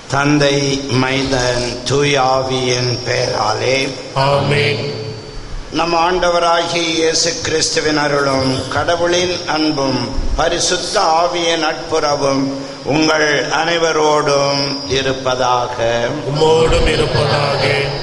தந்தை மைதன் தூயாவியின் பெயராலே ஆமென் நம் ஆண்டவராகிய இயேசு கிறிஸ்துவின் அருளும் கடவுளின் அன்பும் பரிசுத்த ஆவியின் நட்புறவும் உங்கள் அனைவரோடும் இருப்பதாக உம்மோடும் இருப்பதாக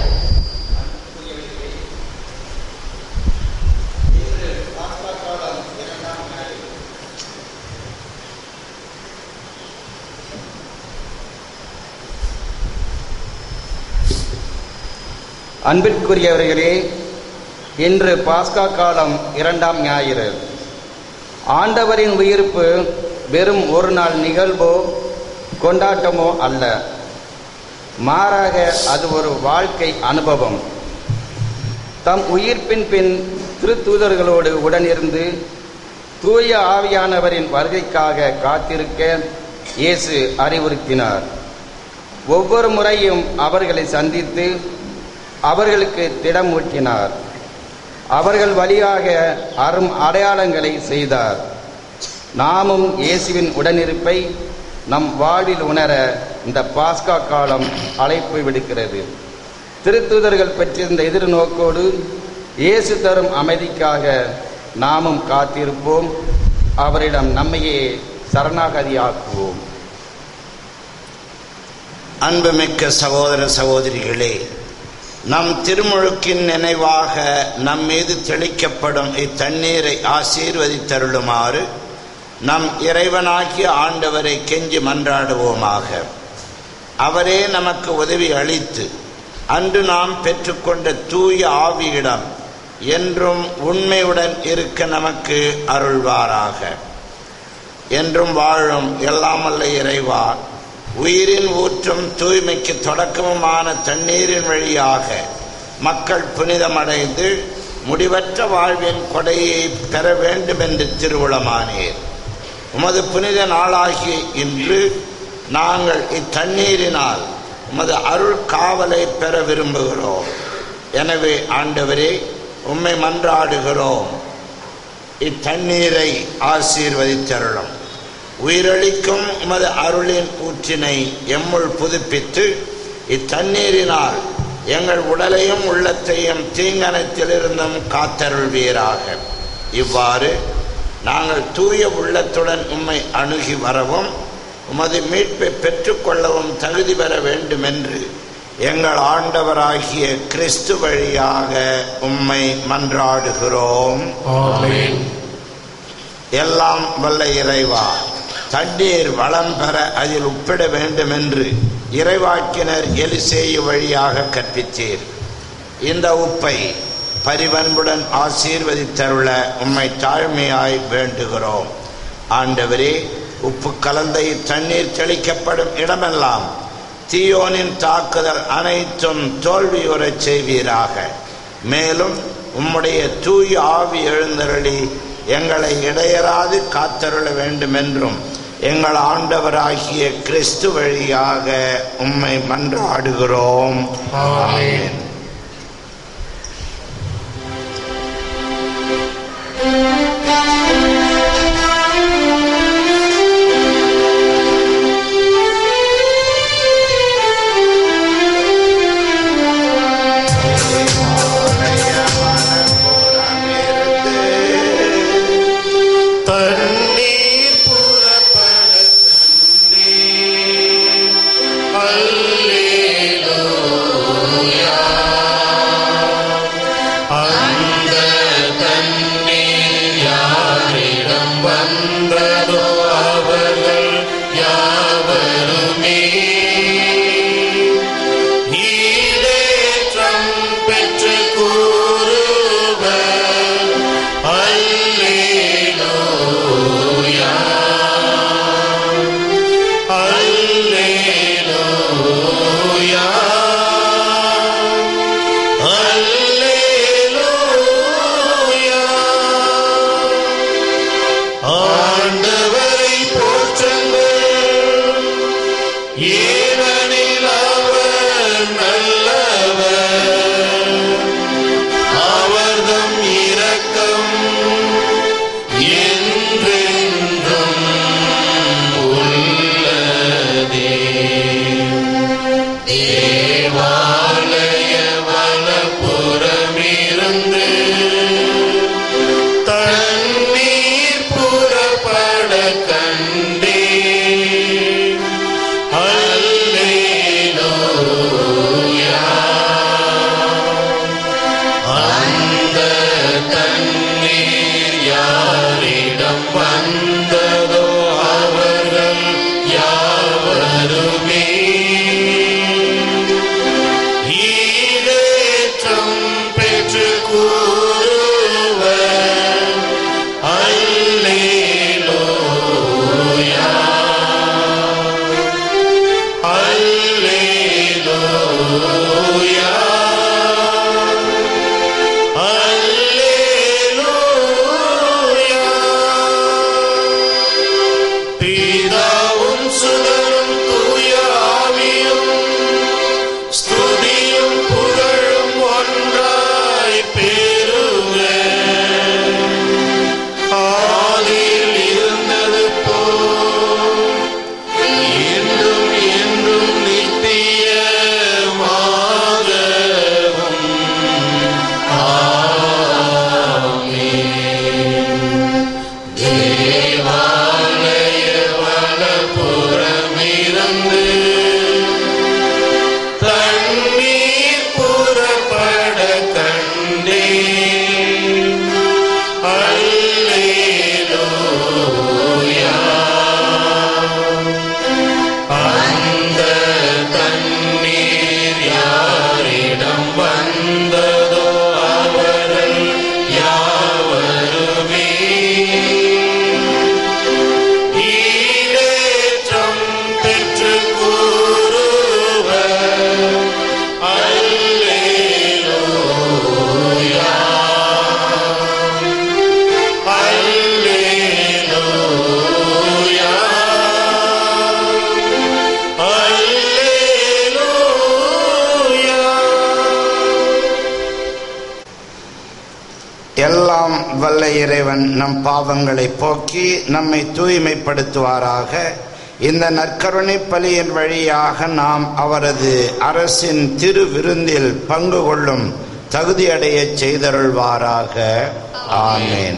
அன்பிற்குரியவர்களே இன்று பாஸ்கா காலம் இரண்டாம் ஞாயிறு ஆண்டவரின் உயிர்ப்பு வெறும் ஒரு நாள் நிகழ்வோ கொண்டாட்டமோ அல்ல மாறாக அது ஒரு வாழ்க்கை அனுபவம் தம் உயிர்ப்பின் பின் திருத்தூதர்களோடு உடனிருந்து தூய ஆவியானவரின் வருகைக்காக காத்திருக்க இயேசு அறிவுறுத்தினார் ஒவ்வொரு முறையும் அவர்களை சந்தித்து அவர்களுக்கு திடமூட்டினார் அவர்கள் வழியாக அரும் அடையாளங்களை செய்தார் நாமும் இயேசுவின் உடனிருப்பை நம் வாழ்வில் உணர இந்த பாஸ்கா காலம் அழைப்பு விடுக்கிறது திருத்தூதர்கள் பெற்றிருந்த எதிர்நோக்கோடு இயேசு தரும் அமைதிக்காக நாமும் காத்திருப்போம் அவரிடம் நம்மையே சரணாகதியாக்குவோம் அன்புமிக்க சகோதர சகோதரிகளே நம் திருமுழுக்கின் நினைவாக நம் மீது தெளிக்கப்படும் இத்தண்ணீரை ஆசீர்வதித்தருளுமாறு நம் இறைவனாகிய ஆண்டவரை கெஞ்சி மன்றாடுவோமாக அவரே நமக்கு உதவி அளித்து அன்று நாம் பெற்றுக்கொண்ட தூய ஆவியிடம் என்றும் உண்மையுடன் இருக்க நமக்கு அருள்வாராக என்றும் வாழும் எல்லாமல்ல இறைவா உயிரின் ஊற்றும் தூய்மைக்கு தொடக்கமுமான தண்ணீரின் வழியாக மக்கள் புனிதமடைந்து முடிவற்ற வாழ்வின் கொடையை பெற வேண்டும் என்று திருவுளமானீர் உமது புனித நாளாகிய இன்று நாங்கள் இத்தண்ணீரினால் உமது அருள் காவலை பெற விரும்புகிறோம் எனவே ஆண்டவரே உம்மை மன்றாடுகிறோம் இத்தண்ணீரை ஆசீர்வதித்தருளும் உயிரளிக்கும் உமது அருளின் ஊற்றினை எம்முள் புதுப்பித்து இத்தண்ணீரினால் எங்கள் உடலையும் உள்ளத்தையும் தீங்கனத்திலிருந்தும் காத்தருள்வீராக இவ்வாறு நாங்கள் தூய உள்ளத்துடன் உம்மை அணுகி வரவும் உமது மீட்பை பெற்றுக்கொள்ளவும் தகுதி பெற வேண்டும் என்று எங்கள் ஆண்டவராகிய கிறிஸ்து வழியாக உம்மை மன்றாடுகிறோம் ஆமென் எல்லாம் வல்ல இறைவா தண்ணீர் வளம் பெற அதில் உப்பிட வேண்டும் என்று இறைவாக்கினர் எலிசேயு வழியாக கற்பித்தீர் இந்த உப்பை பரிவன்புடன் ஆசீர்வதித்தருள உம்மை தாழ்மையாய் வேண்டுகிறோம் ஆண்டவரே உப்பு கலந்த இத்தண்ணீர் தெளிக்கப்படும் இடமெல்லாம் தீயோனின் தாக்குதல் அனைத்தும் தோல்வியுறச் செய்வீராக மேலும் உம்முடைய தூய ஆவி எழுந்தருளி எங்களை இடையராது காத்தருள வேண்டும் என்றும் எங்கள் ஆண்டவராகிய கிறிஸ்து வழியாக உம்மை மன்றாடுகிறோம் ஆமென் தண்ணீர் புறப்பட தண்ணீர் அல்லேலூயா அந்த தண்ணீர் யாரிடம் வந்ததோ அவர்கள் யாவருமே ஈடேற்றம் பெற்று கூறுவர் அல்லேலூயா அல்லேலூயா அல்லேலூயா ஆண்டவரை போற்றுங்கள் ஏனெனில் அவர் நல்லவர் அவர்தம் இரக்கம் என்றென்றும் உள்ளதே வல்ல இறைவன் நம் பாவங்களை போக்கி நம்மை தூய்மைப்படுத்துவாராக இந்த நற்கருணை பலியின் வழியாக நாம் அவரது அரசின் திருவிருந்தில் பங்கு கொள்ளும் தகுதியடையச் செய்தருள்வாராக ஆமேன்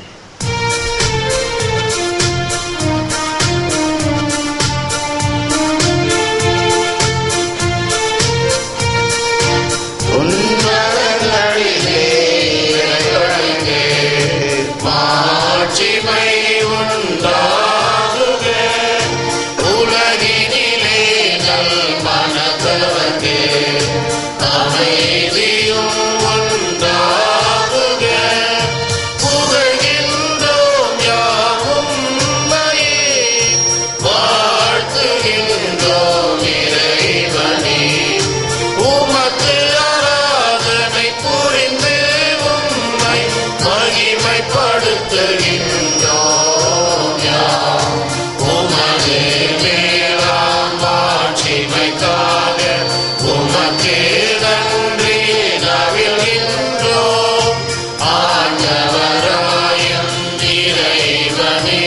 உன்னதங்களிலே இறைவனுக்கு மாட்சிமை உண்டாகுக உலகினிலே நல் மனத்தவர்க்கு அமைதியும் உண்டாகுக புகழ்கின்றோம் யாவும் உம்மையே. வாழ்த்துகின்றோம் இறைவனே உமக்கு ஆராதனை புரிந்து உம்மை மகிமைப்படுத்துகின்றோம் யாம். உமது மேலாம் மாட்சிமைக்காக உமக்கு நன்றி நவிழ்கின்றோம் ஆண்டவராயும் இறைவனே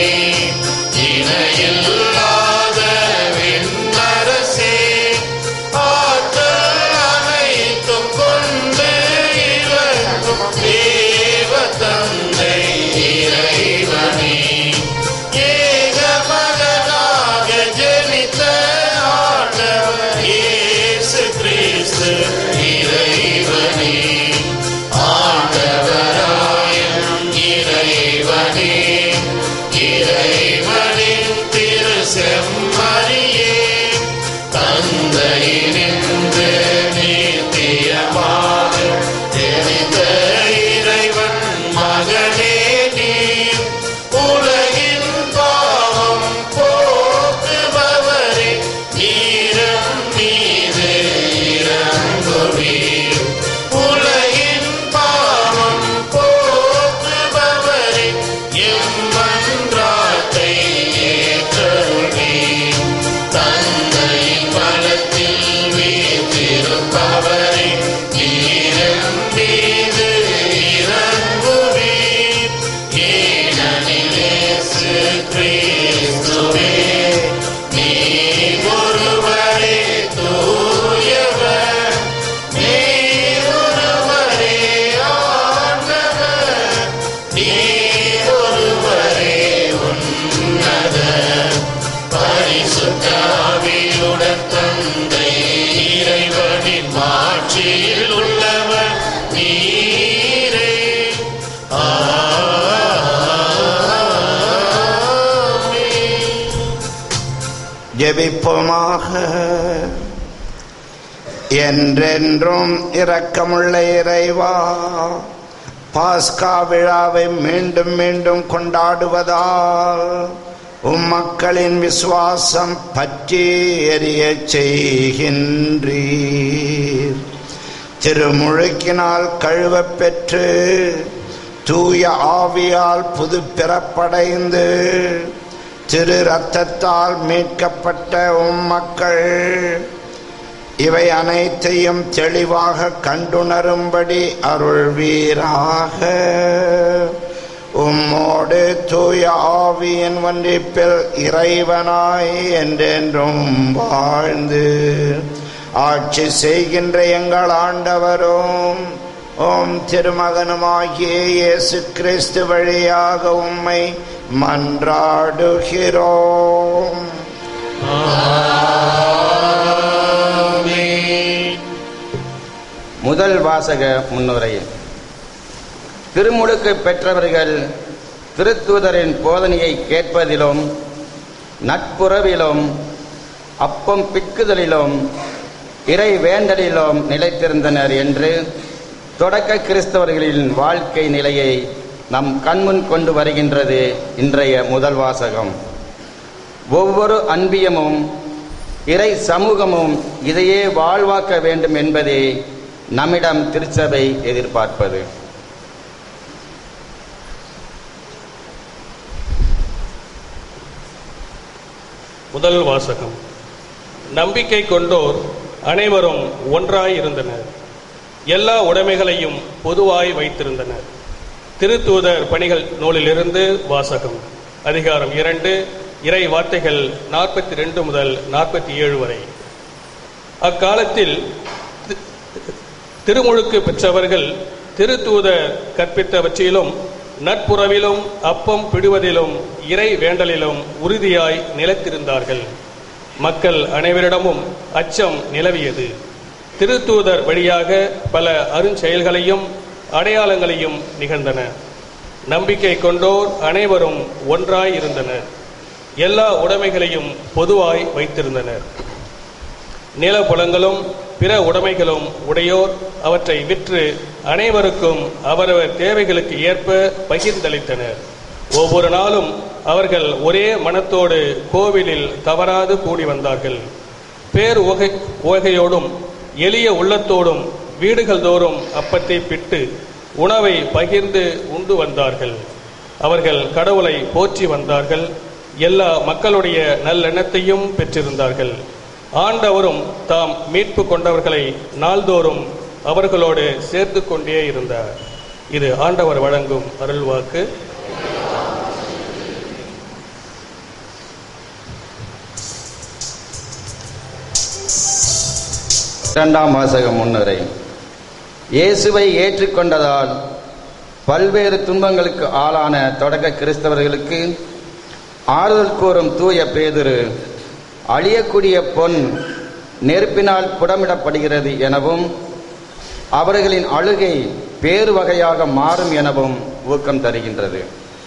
இணையில்லாத விண்ணரசே ஆற்றல் அனைத்தும் கொண்டு இறங்கும் தேவ தந்தை இறைவனே ஏக மகனாக ஜனித்த ஆண்டவர் இயேசு கிறிஸ்து இறைவனே ஆண்டவராயும் இறைவனே இறைவனின் திரு செம்மறியே தந்தையினின்று நித்தியமாக தெரிந்த இறைவன் மகனே நீர் உலகின் பாவம் போக்குபவரே நீரம் மீது இறங்குவீர் உலகின் பாவம் போக்குபவரே எம்மன்றாட்டை ஏற்றருள்வீர் தந்தை பலத்தில் வீற்றிருப்பவரை நீரம் மீது இறங்குவீர் ஏனெனிலேசு கிறிஸ்துவே நீ ஒருவரே தூயவர் நீ ஒருவரே ஆண்டவர் நீ ஒருவரே உன்னத பரிசுத்தாவியுடன் தந்தை இறைவனின் மாட்சியில் உள்ளவர் நீரே ஆமென். ஜெபிப்போமாக என்றென்றும் இரக்கமுள்ள இறைவா பாஸ்கா விழாவை மீண்டும் மீண்டும் கொண்டாடுவதால் உம் மக்களின் விசுவாசம் பற்றி எரியச் செய்கின்றீர் திருமுழுக்கினால் கழுவப் பெற்று தூய ஆவியால் புது பிறப்படைந்து திரு ரத்தத்தால் மீட்கப்பட்ட உம் மக்கள் இவை அனைத்தையும் தெளிவாக கண்டுணரும்படி அருள்வீராக உம்மோடு தூய ஆவியின் ஒன்றிப்பில் இறைவனாய் என்றென்றும் வாழ்ந்து ஆட்சி செய்கின்ற எங்கள் ஆண்டவரும் ஓம் திருமகனுமாகிய இயேசு கிறிஸ்து வழியாக உம்மை மன்றாடுகிறோம் முதல் வாசக முன்னுரை திருமுழுக்கு பெற்றவர்கள் திருத்தூதரின் போதனையை கேட்பதிலும் நட்புறவிலும் அப்பம் பிக்குதலிலும் இறை வேண்டலிலும் நிலைத்திருந்தனர் என்று தொடக்க கிறிஸ்தவர்களின் வாழ்க்கை நிலையை நம் கண்முன் கொண்டு வருகின்றது இன்றைய முதல் வாசகம் ஒவ்வொரு அன்பியமும் இறை சமூகமும் இதையே வாழ்வாக்க வேண்டும் என்பதே நம்மிடம் திருச்சபை எதிர்பார்ப்பது முதல் வாசகம் நம்பிக்கை கொண்டோர் அனைவரும் ஒன்றாய் இருந்தனர் எல்லா உடைமைகளையும் பொதுவாய் வைத்திருந்தனர் திருத்தூதர் பணிகள் நூலிலிருந்து வாசகம் அதிகாரம் இரண்டு இறை வார்த்தைகள் நாற்பத்தி ரெண்டு முதல் நாற்பத்தி ஏழு வரை அக்காலத்தில் தி- திருமுழுக்கு பெற்றவர்கள் திருத்தூதர் கற்பித்தவற்றிலும் நட்புறவிலும் அப்பம் பிடுவதிலும் இறை வேண்டலிலும் உறுதியாய் நிலைத்திருந்தார்கள் மக்கள் அனைவரிடமும் அச்சம் நிலவியது திருத்தூதர் வழியாக பல அருஞ்செயல்களையும் அடையாளங்களையும் நிகழ்ந்தன நம்பிக்கை கொண்டோர் அனைவரும் ஒன்றாய் இருந்தனர் எல்லா உடைமைகளையும் பொதுவாய் வைத்திருந்தனர் நிலப்புலங்களும் பிற உடைமைகளும் உடையோர் அவற்றை விற்று அனைவருக்கும் அவரவர் தேவைகளுக்கு ஏற்ப பகிர்ந்தளித்தனர் ஒவ்வொரு நாளும் அவர்கள் ஒரே மனத்தோடு கோவிலில் தவறாது கூடி வந்தார்கள் பேர் உகை உவகையோடும் எளிய உள்ளத்தோடும் வீடுகள் தோறும் அப்பத்தை பிட்டு உணவை பகிர்ந்து உண்டு வந்தார்கள் அவர்கள் கடவுளை போற்றி வந்தார்கள் எல்லா மக்களுடைய நல்லெண்ணத்தையும் பெற்றிருந்தார்கள் ஆண்டவரும் தாம் மீட்பு கொண்டவர்களை நாள்தோறும் அவர்களோடு சேர்த்து கொண்டே இருந்தார் இது ஆண்டவர் வழங்கும் அருள்வாக்கு இரண்டாம் வாசகம் முன்னுரை இயேசுவை ஏற்றுக்கொண்டதால் பல்வேறு துன்பங்களுக்கு ஆளான தொடக்க கிறிஸ்தவர்களுக்கு ஆறுதல் கூறும் தூய பேதுரு அழியக்கூடிய பொன் நெருப்பினால் புடமிடப்படுகிறது எனவும் அவர்களின் அழுகை பேறு வகையாக மாறும் எனவும் ஊக்கம் தருகின்றது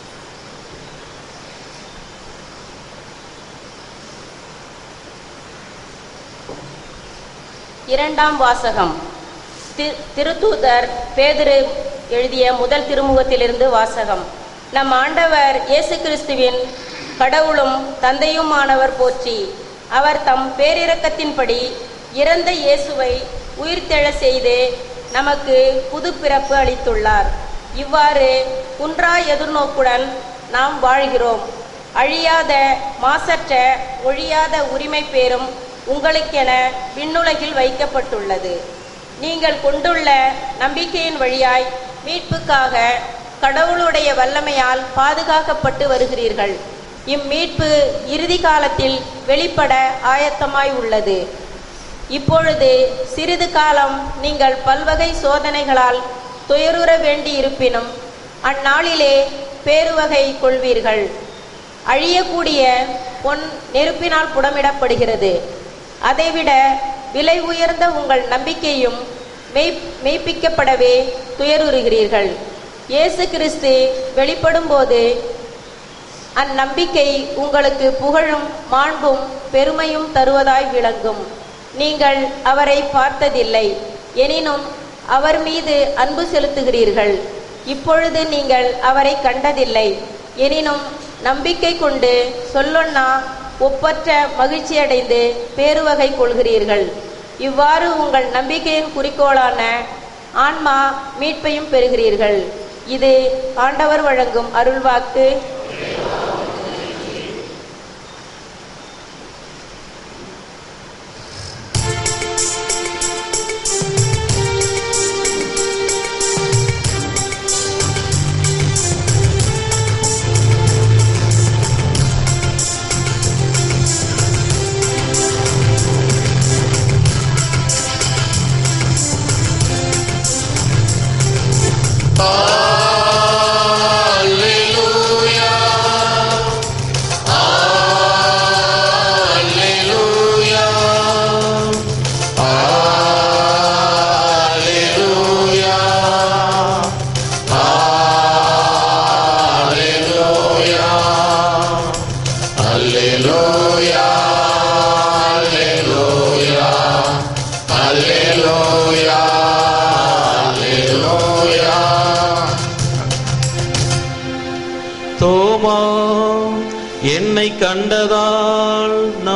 இரண்டாம் வாசகம் தி- திருத்தூதர் பேதுரு எழுதிய முதல் திருமுகத்திலிருந்து வாசகம் நம் ஆண்டவர் இயேசு கிறிஸ்துவின் கடவுளும் தந்தையுமானவர் போற்றி அவர் தம் பேரிரக்கத்தின்படி இறந்த இயேசுவை உயிர்த்தெழச் செய்து நமக்கு புது பிறப்பு அளித்துள்ளார் இவ்வாறு குன்றா எதிர்நோக்குடன் நாம் வாழ்கிறோம் அழியாத மாசற்ற ஒழியாத உரிமை பேரும் உங்களுக்கென விண்ணுலகில் வைக்கப்பட்டுள்ளது நீங்கள் கொண்டுள்ள நம்பிக்கையின் வழியாய் மீட்புக்காக கடவுளுடைய வல்லமையால் பாதுகாக்கப்பட்டு வருகிறீர்கள் இம்மீட்பு இறுதி காலத்தில் வெளிப்பட ஆயத்தமாய் உள்ளது இப்பொழுது சிறிது காலம் நீங்கள் பல்வகை சோதனைகளால் துயருற வேண்டி இருப்பினும் அந்நாளிலே பேருவகை கொள்வீர்கள் அழியக்கூடிய பொன் நெருப்பினால் புடமிடப்படுகிறது அதைவிட விலை உயர்ந்த உங்கள் நம்பிக்கையும் மெய் மெய்ப்பிக்கப்படவே துயருறுகிறீர்கள் இயேசு கிறிஸ்து வெளிப்படும்போது அந்நம்பிக்கை உங்களுக்கு புகழும் மாண்பும் பெருமையும் தருவதாய் விளங்கும் நீங்கள் அவரை பார்த்ததில்லை எனினும் அவர் மீது அன்பு செலுத்துகிறீர்கள் இப்பொழுது நீங்கள் அவரை கண்டதில்லை எனினும் நம்பிக்கை கொண்டு சொல்லொன்னா ஒப்பற்ற மகிழ்ச்சியடைந்து பேருவகை கொள்கிறீர்கள் இவ்வாறு உங்கள் நம்பிக்கையின் குறிக்கோளான ஆன்மா மீட்பையும் பெறுகிறீர்கள் இது ஆண்டவர் வழங்கும் அருள்வாக்கு Alleluia. Alleluia. Alleluia. Alleluia. Alleluia. Alleluia. Alleluia. Alleluia. தோமா என்னை கண்டதால்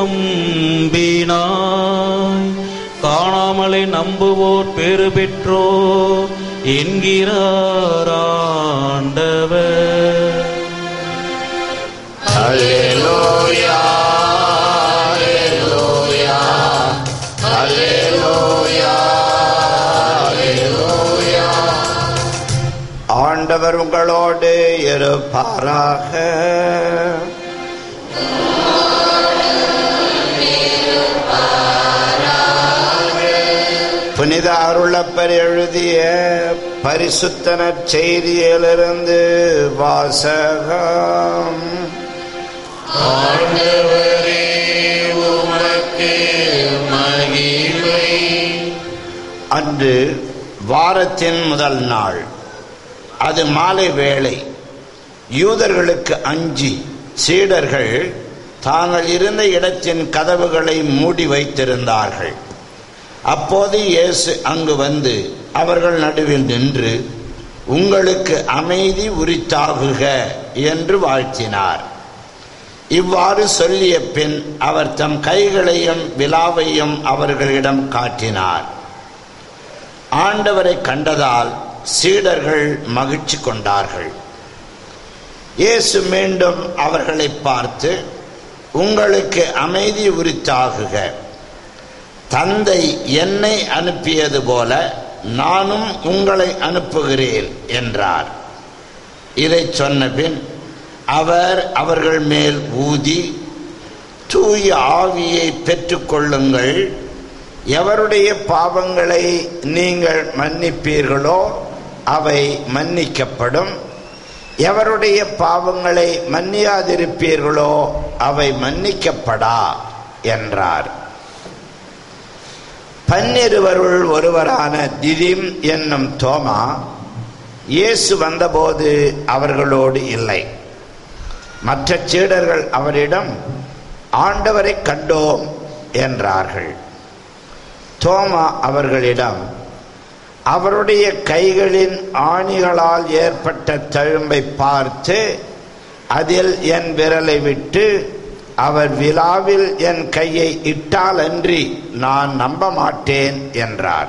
நம்பினாய் காணாமலே நம்புவோர் பெரு பெற்றோர் என்கிறார் ஆண்டவர் Alleluia, Alleluia, Alleluia, Alleluia. ஆண்டவர் உங்கள் உங்களோடு இருப்பாராக புனித அருளப்பர் எழுதிய பரிசுத்தன செய்தியிலிருந்து வாசகம் ஆண்டவரே உமக்கு மகிமை அன்று வாரத்தின் முதல் நாள் அது மாலை வேளை யூதர்களுக்கு அஞ்சி சீடர்கள் தாங்கள் இருந்த இடத்தின் கதவுகளை மூடி வைத்திருந்தார்கள் அப்போது இயேசு அங்கு வந்து அவர்கள் நடுவில் நின்று உங்களுக்கு அமைதி உரித்தாகுக என்று வாழ்த்தினார் இவ்வாறு சொல்லிய பின் அவர் தம் கைகளையும் விலாவையும் அவர்களிடம் காட்டினார் ஆண்டவரை கண்டதால் சீடர்கள் மகிழ்ச்சி கொண்டார்கள் இயேசு மீண்டும் அவர்களை பார்த்து உங்களுக்கு அமைதி உரித்தாகுக தந்தை என்னை அனுப்பியது போல நானும் உங்களை அனுப்புகிறேன் என்றார் இதை சொன்ன பின் அவர் அவர்கள் மேல் ஊதி தூய ஆவியை பெற்றுக்கொள்ளுங்கள் எவருடைய பாவங்களை நீங்கள் மன்னிப்பீர்களோ அவை மன்னிக்கப்படும் எவருடைய பாவங்களை மன்னியாதிருப்பீர்களோ அவை மன்னிக்கப்படா என்றார் பன்னிருவருள் ஒருவரான திதிம் என்னும் தோமா இயேசு வந்தபோது அவர்களோடு இல்லை மற்ற சீடர்கள் அவரிடம் ஆண்டவரை கண்டோம் என்றார்கள் தோமா அவர்களிடம் அவருடைய கைகளின் ஆணிகளால் ஏற்பட்ட தழும்பை பார்த்து அதில் என் விரலை விட்டு அவர் விழாவில் என் கையை இட்டாலன்றி நான் நம்ப மாட்டேன் என்றார்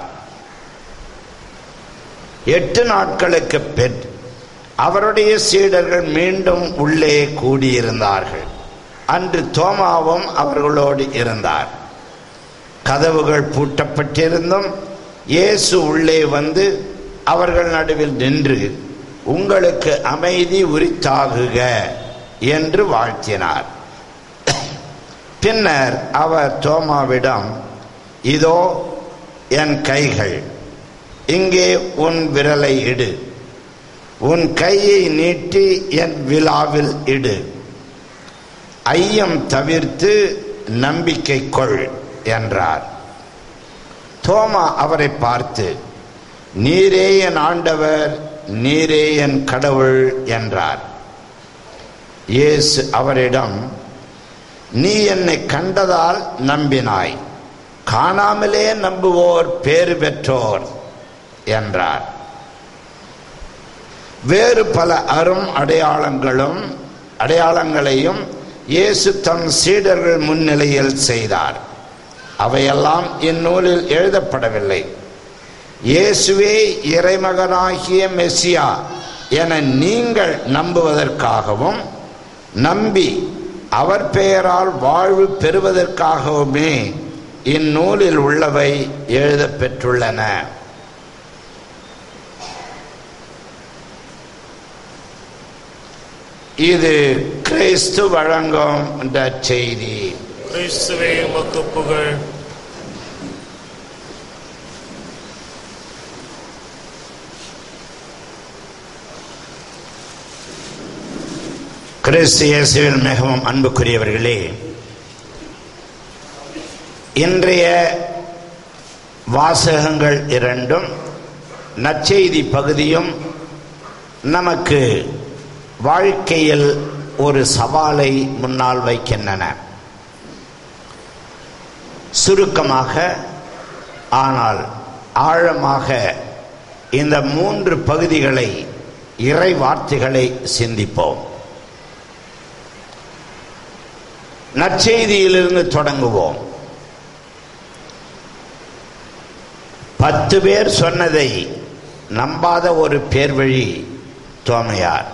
எட்டு நாட்களுக்கு பின் அவருடைய சீடர்கள் மீண்டும் உள்ளே கூடியிருந்தார்கள் அன்று தோமாவும் அவர்களோடு இருந்தார் கதவுகள் பூட்டப்பட்டிருந்தும் இயேசு உள்ளே வந்து அவர்கள் நடுவில் நின்று உங்களுக்கு அமைதி உரித்தாகுக என்று வாழ்த்தினார் பின்னர் அவர் தோமாவிடம் இதோ என் கைகள் இங்கே உன் விரலை இடு உன் கையை நீட்டி என் விழாவில் இடு ஐயம் தவிர்த்து நம்பிக்கை கொள் என்றார் தோமா அவரை பார்த்து நீரே என் ஆண்டவர் நீரே என் கடவுள் என்றார் இயேசு அவரிடம் நீ என்னை கண்டதால் நம்பினாய் காணாமலே நம்புவோர் பேறு பெற்றோர் என்றார் வேறு பல அரும் அடையாளங்களும் அடையாளங்களையும் இயேசு தம் சீடர்கள் முன்னிலையில் செய்தார் அவையெல்லாம் இந்நூலில் எழுதப்படவில்லை இயேசுவே இறைமகனாகிய மெஸ்ஸியா என நீங்கள் நம்புவதற்காகவும் நம்பி அவர் பெயரால் வாழ்வு பெறுவதற்காகவுமே இந்நூலில் உள்ளவை எழுதப் பெற்றுள்ளன இது கிறிஸ்து வழங்கும் இந்த செய்தி கிறிஸ்துவே உமக்கு புகழ் கிறிஸ்து இயேசுவில் மிகவும் அன்புக்குரியவர்களே இன்றைய வாசகங்கள் இரண்டும் நற்செய்தி பகுதியும் நமக்கு வாழ்க்கையில் ஒரு சவாலை முன்னால் வைக்கின்றன சுருக்கமாக ஆனால் ஆழமாக இந்த மூன்று பகுதிகளை இறை வார்த்தைகளை சிந்திப்போம் நற்செய்தியிலிருந்து தொடங்குவோம் பத்து பேர் சொன்னதை நம்பாத ஒரு பேர் வழி தோமையார்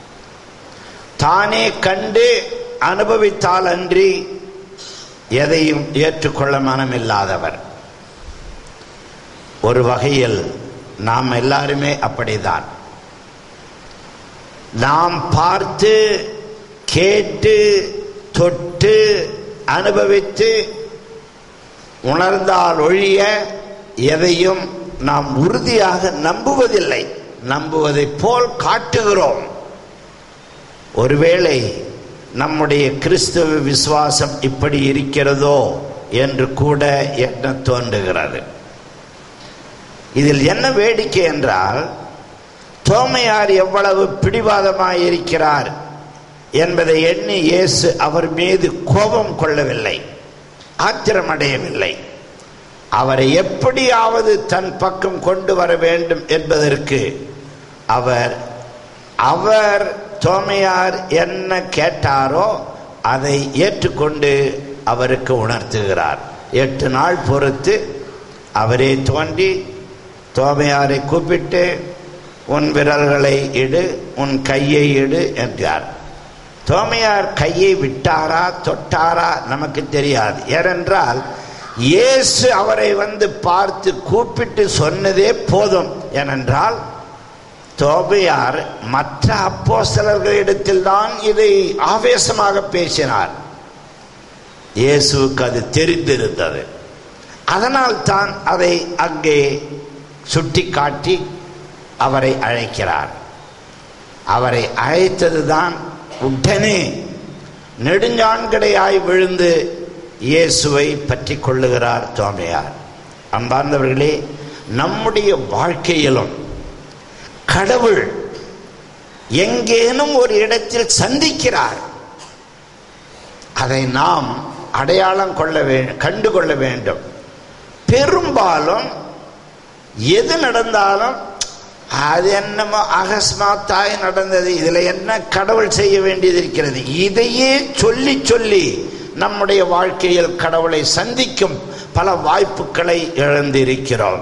தானே கண்டு அனுபவித்தால் அன்றி எதையும் ஏற்றுக்கொள்ள மனமில்லாதவர் ஒரு வகையில் நாம் எல்லாருமே அப்படிதான் நாம் பார்த்து கேட்டு தொட்டு அனுபவித்து உணர்ந்தால் ஒழிய எதையும் நாம் உறுதியாக நம்புவதில்லை நம்புவதைப் போல் காட்டுகிறோம் ஒருவேளை நம்முடைய கிறிஸ்தவ விசுவாசம் இப்படி இருக்கிறதோ என்று கூட எண்ண தோன்றுகிறது இதில் என்ன வேடிக்கை என்றால் தோமையார் எவ்வளவு பிடிவாதமாய் இருக்கிறார் என்பதை எண்ணி இயேசு அவர் மீது கோபம் கொள்ளவில்லை ஆத்திரமடையவில்லை அவரை எப்படியாவது தன் பக்கம் கொண்டு வர வேண்டும் என்பதற்கு அவர் அவர் தோமையார் என்ன கேட்டாரோ அதை ஏற்றுக்கொண்டு அவருக்கு உணர்த்துகிறார் எட்டு நாள் பொறுத்து அவரே தோன்றி தோமையாரை கூப்பிட்டு உன் விரல்களை இடு உன் கையை இடு என்றார் தோமையார் கையை விட்டாரா தொட்டாரா நமக்கு தெரியாது ஏனென்றால் இயேசு அவரை வந்து பார்த்து கூப்பிட்டு சொன்னதே போதும் ஏனென்றால் தோபையார் மற்ற அப்போஸ்தலர்களிடத்தில் தான் இதை ஆவேசமாக பேசினார் இயேசுவுக்கு அது தெரிந்திருந்தது அதனால் தான் அதை அங்கே சுட்டிக்காட்டி அவரை அழைக்கிறார் அவரை அழைத்ததுதான் உடனே நெடுஞ்சான்கடையாய் விழுந்து இயேசுவை பற்றி கொள்ளுகிறார் தோமையார் அன்பார்ந்தவர்களே நம்முடைய வாழ்க்கையிலும் கடவுள் எங்கேனும் ஒரு இடத்தில் சந்திக்கிறார் அதை நாம் அடையாளம் கொள்ள வேண்டும் கண்டு கொள்ள வேண்டும் பெரும்பாலும் எது நடந்தாலும் அது என்னமோ அகஸ்மாத்தாய் நடந்தது இதுல என்ன கடவுள் செய்ய வேண்டியது இருக்கிறது இதையே சொல்லி சொல்லி நம்முடைய வாழ்க்கையில் கடவுளை சந்திக்கும் பல வாய்ப்புகளை இழந்திருக்கிறோம்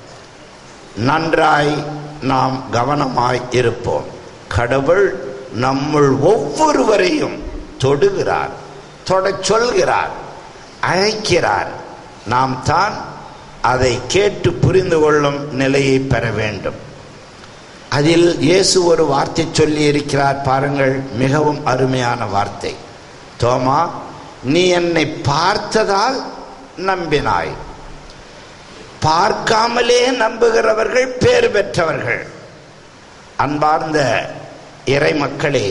நன்றாய் நாம் கவனமாய் இருப்போம் கடவுள் நம்முள் ஒவ்வொருவரையும் தொடுகிறார் தொடச் சொல்கிறார் அழைக்கிறார் நாம் தான் அதை கேட்டு புரிந்து கொள்ளும் நிலையை பெற வேண்டும் அதில் இயேசு ஒரு வார்த்தை சொல்லி இருக்கிறார் பாருங்கள் மிகவும் அருமையான வார்த்தை தோமா நீ என்னை பார்த்ததால் நம்பினாய் பார்க்காமலே நம்புகிறவர்கள் பேறு பெற்றவர்கள் அன்பார்ந்த இறை மக்களே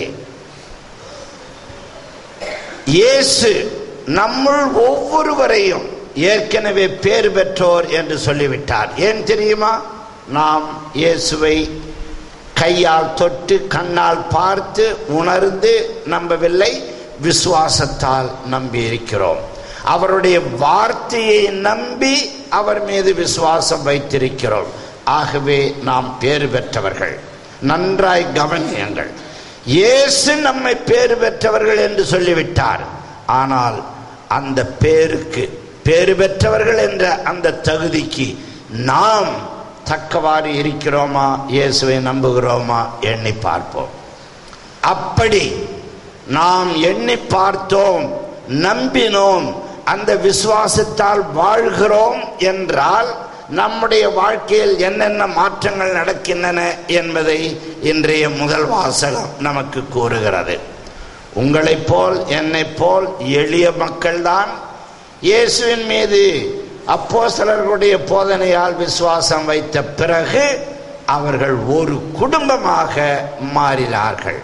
இயேசு நம்முள் ஒவ்வொருவரையும் ஏற்கனவே பேறு பெற்றோர் என்று சொல்லிவிட்டார் ஏன் தெரியுமா நாம் இயேசுவை கையால் தொட்டு கண்ணால் பார்த்து உணர்ந்து நம்பவில்லை விசுவாசத்தால் நம்பி இருக்கிறோம் அவருடைய வார்த்தையை நம்பி அவர் மீது விசுவாசம் வைத்திருக்கிறோம் ஆகவே நாம் பேறு பெற்றவர்கள் நன்றாய் கவனியுங்கள் இயேசு நம்மை பேறு பெற்றவர்கள் என்று சொல்லிவிட்டார் ஆனால் அந்த பேருக்கு பேறு பெற்றவர்கள் என்ற அந்த தகுதிக்கு நாம் தக்கவாறு இருக்கிறோமா இயேசுவை நம்புகிறோமா எண்ணி பார்ப்போம் அப்படி நாம் எண்ணி பார்த்தோம் நம்பினோம் அந்த விசுவாசத்தால் வாழ்கிறோம் என்றால் நம்முடைய வாழ்க்கையில் என்னென்ன மாற்றங்கள் நடக்கின்றன என்பதை இன்றைய முதல் வாசகம் நமக்கு கூறுகிறது உங்களைப் போல் என்னைப் போல் எளிய மக்கள்தான் இயேசுவின் மீது அப்போஸ்தலர்களுடைய போதனையால் விசுவாசம் வைத்த பிறகு அவர்கள் ஒரு குடும்பமாக மாறினார்கள்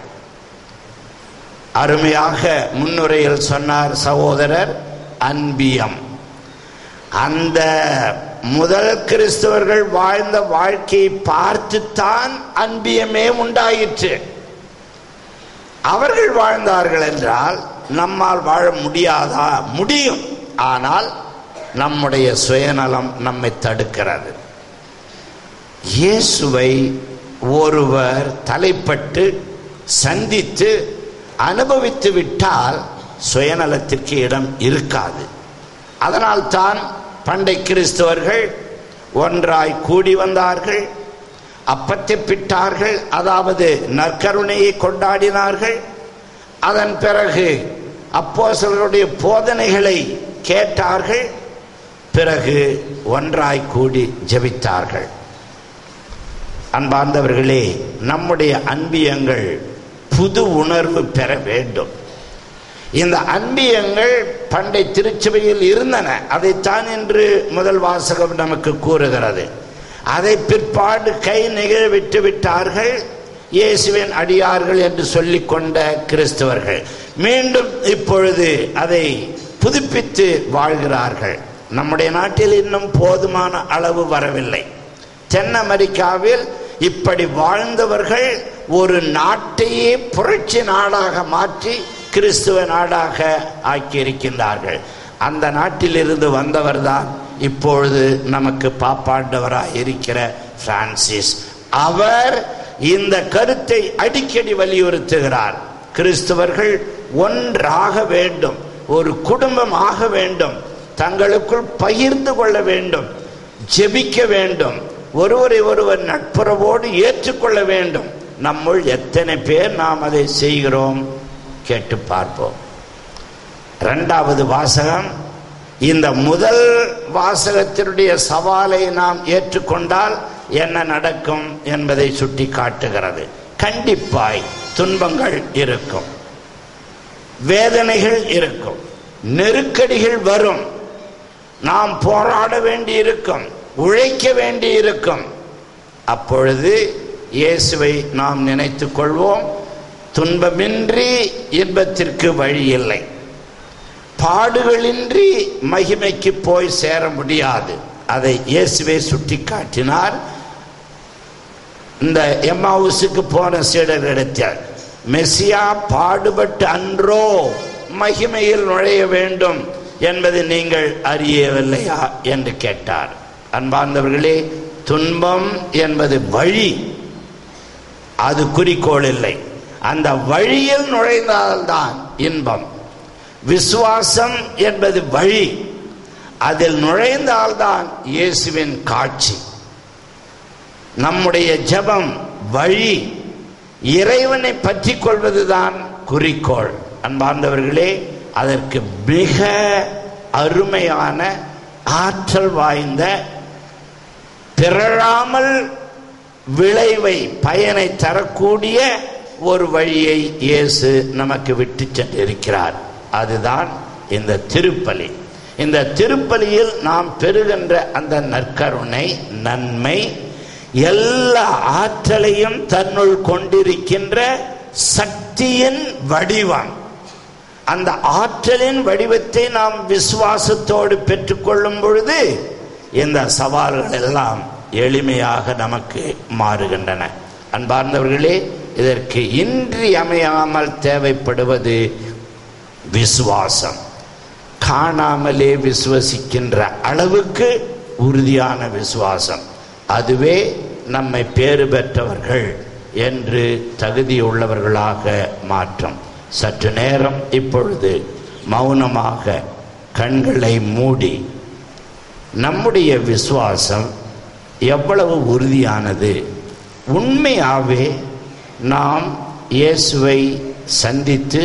அருமையாக முன்னுரையில் சொன்னார் சகோதரர் அன்பியம் அந்த முதல் கிறிஸ்தவர்கள் வாழ்ந்த வாழ்க்கையை பார்த்துத்தான் அன்பியமே உண்டாயிற்று அவர்கள் வாழ்ந்தார்கள் என்றால் நம்மால் வாழ முடியாதா முடியும் ஆனால் நம்முடைய சுயநலம் நம்மை தடுக்கிறது இயேசுவை ஒருவர் தலைப்பட்டு சந்தித்து அனுபவித்து விட்டால் சுயநலத்திற்கு இடம் இருக்காது அதனால்தான் பண்டை கிறிஸ்தவர்கள் ஒன்றாய் கூடி வந்தார்கள் அப்பத்தை பிட்டார்கள் அதாவது நற்கருணையை கொண்டாடினார்கள் அதன் பிறகு அப்போஸ்தலருடைய போதனைகளை கேட்டார்கள் பிறகு ஒன்றாய் கூடி ஜெபித்தார்கள் அன்பார்ந்தவர்களே நம்முடைய அன்பியங்கள் புது உணர்வு பெற வேண்டும் இந்த அன்பியங்கள் பண்டை திருச்சபையில் இருந்தன அதைத்தான் என்று முதல் வாசகம் நமக்கு கூறுகிறது அதை பிற்பாடு கை நிகழ விட்டு விட்டார்கள் இயேசுவின் அடியார்கள் என்று சொல்லிக் கொண்ட கிறிஸ்தவர்கள் மீண்டும் இப்பொழுது அதை புதுப்பித்து வாழ்கிறார்கள் நம்முடைய நாட்டில் இன்னும் போதுமான அளவு வரவில்லை தென் அமெரிக்காவில் இப்படி வாழ்ந்தவர்கள் ஒரு நாட்டையே புரட்சி நாடாக மாற்றி கிறிஸ்துவ நாடாக ஆக்கியிருக்கின்றார்கள் அந்த நாட்டிலிருந்து வந்தவர்தான் இப்பொழுது நமக்கு பாப்பாண்டவராய் இருக்கிற பிரான்சிஸ் அவர் இந்த கருத்தை அடிக்கடி வலியுறுத்துகிறார் கிறிஸ்தவர்கள் ஒன்றாக வேண்டும் ஒரு குடும்பம் ஆக வேண்டும் தங்களுக்குள் பகிர்ந்து கொள்ள வேண்டும் ஜெபிக்க வேண்டும் ஒருவரை ஒருவர் நட்புறவோடு ஏற்றுக்கொள்ள வேண்டும் நம்முள் எத்தனை பேர் நாம் அதை செய்கிறோம் கேட்டு பார்ப்போம் இரண்டாவது வாசகம் இந்த முதல் வாசகத்தினுடைய சவாலை நாம் ஏற்றுக்கொண்டால் என்ன நடக்கும் என்பதை சுட்டி காட்டுகிறது கண்டிப்பாய் துன்பங்கள் இருக்கும் வேதனைகள் இருக்கும் நெருக்கடிகள் வரும் நாம் போராட வேண்டி இருக்கும் உழைக்க வேண்டி இருக்கும் அப்பொழுது இயேசுவை நாம் நினைத்துக் கொள்வோம் துன்பமின்றி இன்பத்திற்கு வழி இல்லை பாடுகளின்றி மகிமைக்கு போய் சேர முடியாது அதை இயேசுவே சுட்டி காட்டினார் இந்த எம்மாவுசுக்கு போன சீடர்களிடத்தில் மெசியா பாடுபட்டு அன்றோ மகிமையில் நுழைய வேண்டும் என்பதை நீங்கள் அறியவில்லையா என்று கேட்டார் அன்பார்ந்தவர்களே துன்பம் என்பது வழி அது குறிக்கோள் இல்லை அந்த வழியில் நுழைந்தால்தான் இன்பம் விசுவாசம் என்பது வழி அதில் நுழைந்தால்தான் இயேசுவின் காட்சி நம்முடைய ஜெபம் வழி இறைவனை பற்றி கொள்வதுதான் குறிக்கோள் அன்பார்ந்தவர்களே அதற்கு மிக அருமையான ஆற்றல் வாய்ந்த பிறழாமல் விளைவை பயனை தரக்கூடிய ஒரு வழியை இயேசு நமக்கு விட்டு சென்றிருக்கிறார் அதுதான் இந்த திருப்பலி இந்த திருப்பலியில் நாம் பெறுகின்ற அந்த நற்கருணை நன்மை எல்லா ஆற்றலையும் தன்னுள் கொண்டிருக்கின்ற சக்தியின் வடிவம் அந்த ஆற்றலின் வடிவத்தை நாம் விசுவாசத்தோடு பெற்றுக்கொள்ளும் பொழுது இந்த சவால்கள் எல்லாம் எளிமையாக நமக்கு மாறுகின்றன அன்பார்ந்தவர்களே இதற்கு இன்றியமையாமல் தேவைப்படுவது விசுவாசம் காணாமலே விசுவசிக்கின்ற அளவுக்கு உறுதியான விசுவாசம் அதுவே நம்மை பேறு பெற்றவர்கள் என்று தகுதியுள்ளவர்களாக மாற்றும் சற்று நேரம் இப்பொழுது மௌனமாக கண்களை மூடி நம்முடைய விசுவாசம் எவ்வளவு உறுதியானது உண்மையாவே நாம் இயேசுவை சந்தித்து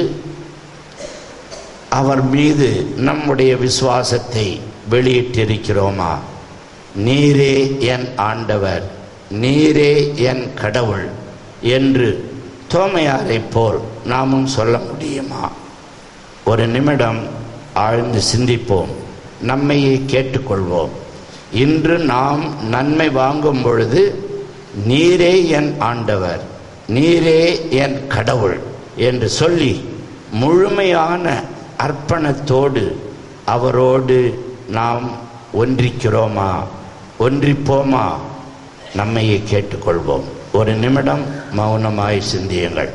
அவர் மீது நம்முடைய விசுவாசத்தை வெளியிட்டிருக்கிறோமா நீரே என் ஆண்டவர் நீரே என் கடவுள் என்று தோமையாரை போல் நாமும் சொல்ல முடியுமா ஒரு நிமிடம் ஆழ்ந்து சிந்திப்போம் நம்மையே கேட்டுக்கொள்வோம் இன்று நாம் நன்மை வாங்கும் பொழுது நீரே என் ஆண்டவர் நீரே என் கடவுள் என்று சொல்லி முழுமையான அர்ப்பணத்தோடு அவரோடு நாம் ஒன்றிக்கிறோமா ஒன்றிப்போமா நம்மையே கேட்டுக்கொள்வோம் ஒரு நிமிடம் மௌனமாய் சிந்தியுங்கள்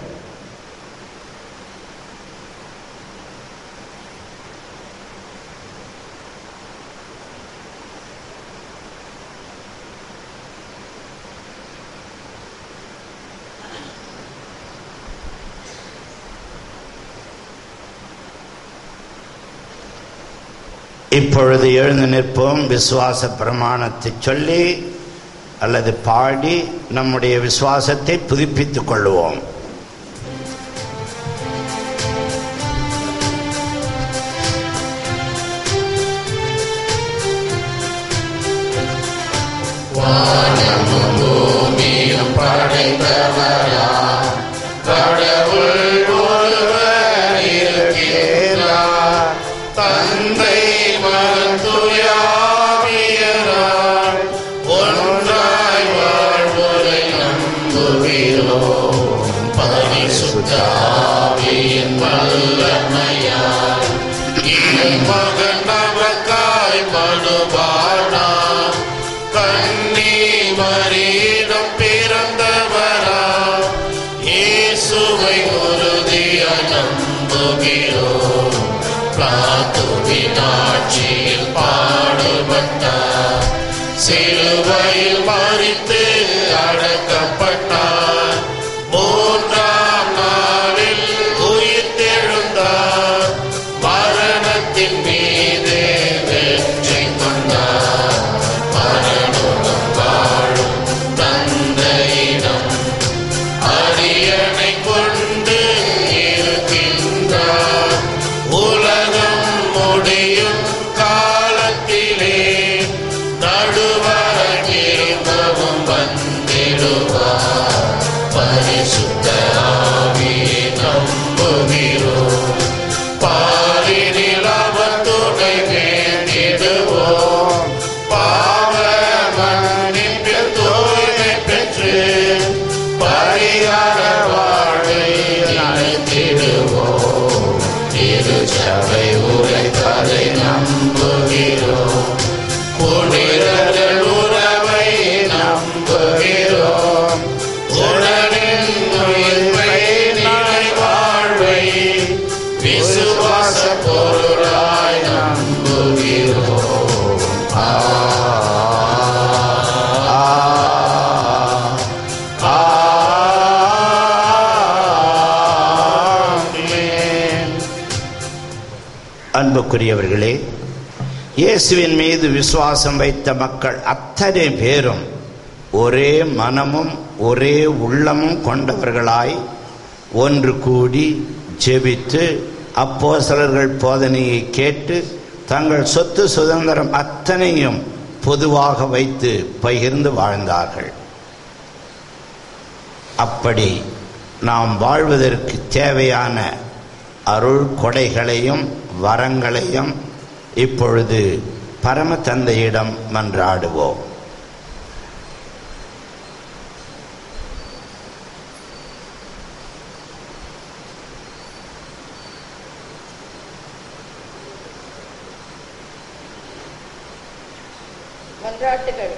இப்பொழுது எழுந்து நிற்போம் விசுவாச பிரமாணத்தை சொல்லி அல்லது பாடி நம்முடைய விசுவாசத்தை புதுப்பித்துக் கொள்வோம் படைத்தவரா கடவுள் தாவியின் வல்லமையால் மகன் நமக்காய் மனுவானா கண்ணி மறியிடம் பிறந்தவரா இயேசுவை உறுதிய நம்புகிறோம் பிளாத்துவின் ஆட்சியில் பாடுபட்டார் சிலுவையில் மறித்து அடக்கப்பட்டார் மூன்றாம் நாளில் உயிர்த்தெழுந்தார் மரணத்தின் மீது வெற்றி கொண்டார் மரணம் வாழும் தந்தையிடம் அரியணை கொண்டு இருக்கின்றார் உலகம் முடியும் காலத்திலே நடுவர திரும்பவும் வந்திடுவார் பரிசுத்த ஆவியை நம்புகிறோம் பாரினில் அவர் துணை வேண்டிடுவோம் பாவ மன்னிப்பில் தூய்மை பெற்று பரிகார வாழ்வை அழைத்திடுவோம் திருச்சபை உரைப்பதை நம்புகிறோம் புனிதர்கள் உறவை நம்புகிறோம் உடலின் உயிர்ப்பை நிலை வாழ்வை விசுவாச பொருளாய் நம்புகிறோம் ஆ ஆமென். அன்புக்குரியவர்களே இயேசுவின் மீது விசுவாசம் வைத்த மக்கள் அத்தனை பேரும் ஒரே மனமும் ஒரே உள்ளமும் கொண்டவர்களாய் ஒன்று கூடி ஜெபித்து அப்போஸ்தலர்கள் போதனையை கேட்டு தங்கள் சொத்து சுதந்திரம் அத்தனையும் பொதுவாக வைத்து பகிர்ந்து வாழ்ந்தார்கள் அப்படி நாம் வாழ்வதற்கு தேவையான அருள் கொடைகளையும் வரங்களையும் இப்பொழுது பரம தந்தையிடம் மன்றாடுவோம் மன்றாட்டுகள்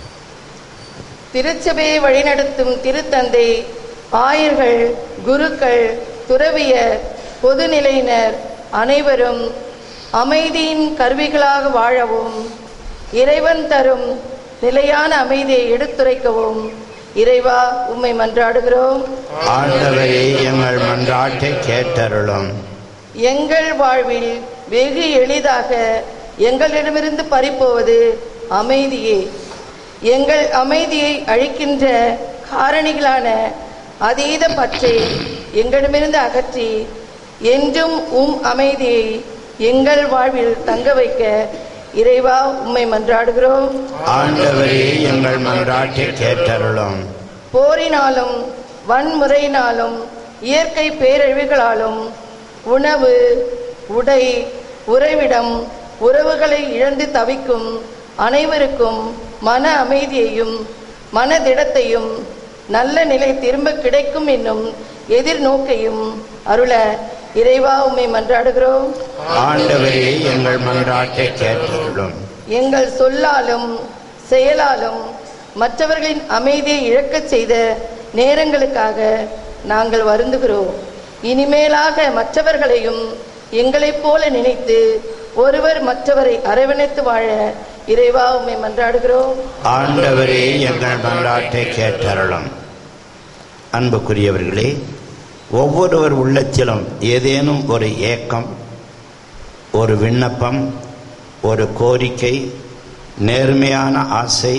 திருச்சபையை வழிநடத்தும் திருத்தந்தை ஆயர்கள் குருக்கள் துறவியர் பொதுநிலையினர் அனைவரும் அமைதியின் கருவிகளாக வாழவும் இறைவன் தரும் நிலையான அமைதியை எடுத்துரைக்கவும் இறைவா உம்மை மன்றாடுகிறோம் ஆண்டவரே எங்கள் மன்றாட்டை கேட்டருளும் எங்கள் வாழ்வில் வெகு எளிதாக எங்களிடமிருந்து பறிப்போவது அமைதியே எங்கள் அமைதியை அழிக்கின்ற காரணிகளான அதீத பற்றை எங்களிடமிருந்து அகற்றி என்றும் உம் அமைதியை எங்கள் வாழ்வில் தங்க வைக்க இறைவா உம்மை மன்றாடுகிறோம் ஆண்டவரே எங்கள் மன்றாட்டை கேட்டருளும் போரினாலும் வன்முறையினாலும் இயற்கை பேரழிவுகளாலும் உணவு உடை உறைவிடம் உறவுகளை இழந்து தவிக்கும் அனைவருக்கும் மன அமைதியையும் மனதிடத்தையும் நல்ல நிலை திரும்ப கிடைக்கும் என்னும் எதிர்நோக்கையும் அருள இறைவா உம்மை மன்றாடுகிறோம் ஆண்டவரே எங்கள் மன்றாட்டை கேட்டருளும் எங்கள் சொல்லாலும் செயலாலும் மற்றவர்களின் அமைதியை இழக்கச் செய்த நேரங்களுக்காக நாங்கள் வருந்துகிறோம் இனிமேலாக மற்றவர்களையும் எங்களைப் போல நினைத்து ஒருவர் மற்றவரை அரவணைத்து வாழ இறைவா உம்மை மன்றாடுகிறோம் ஆண்டவரே எங்கள் மன்றாட்டை கேட்டருளும் அன்புக்குரியவர்களே ஒவ்வொருவர் உள்ளத்திலும் ஏதேனும் ஒரு ஏக்கம் ஒரு விண்ணப்பம் ஒரு கோரிக்கை நேர்மையான ஆசை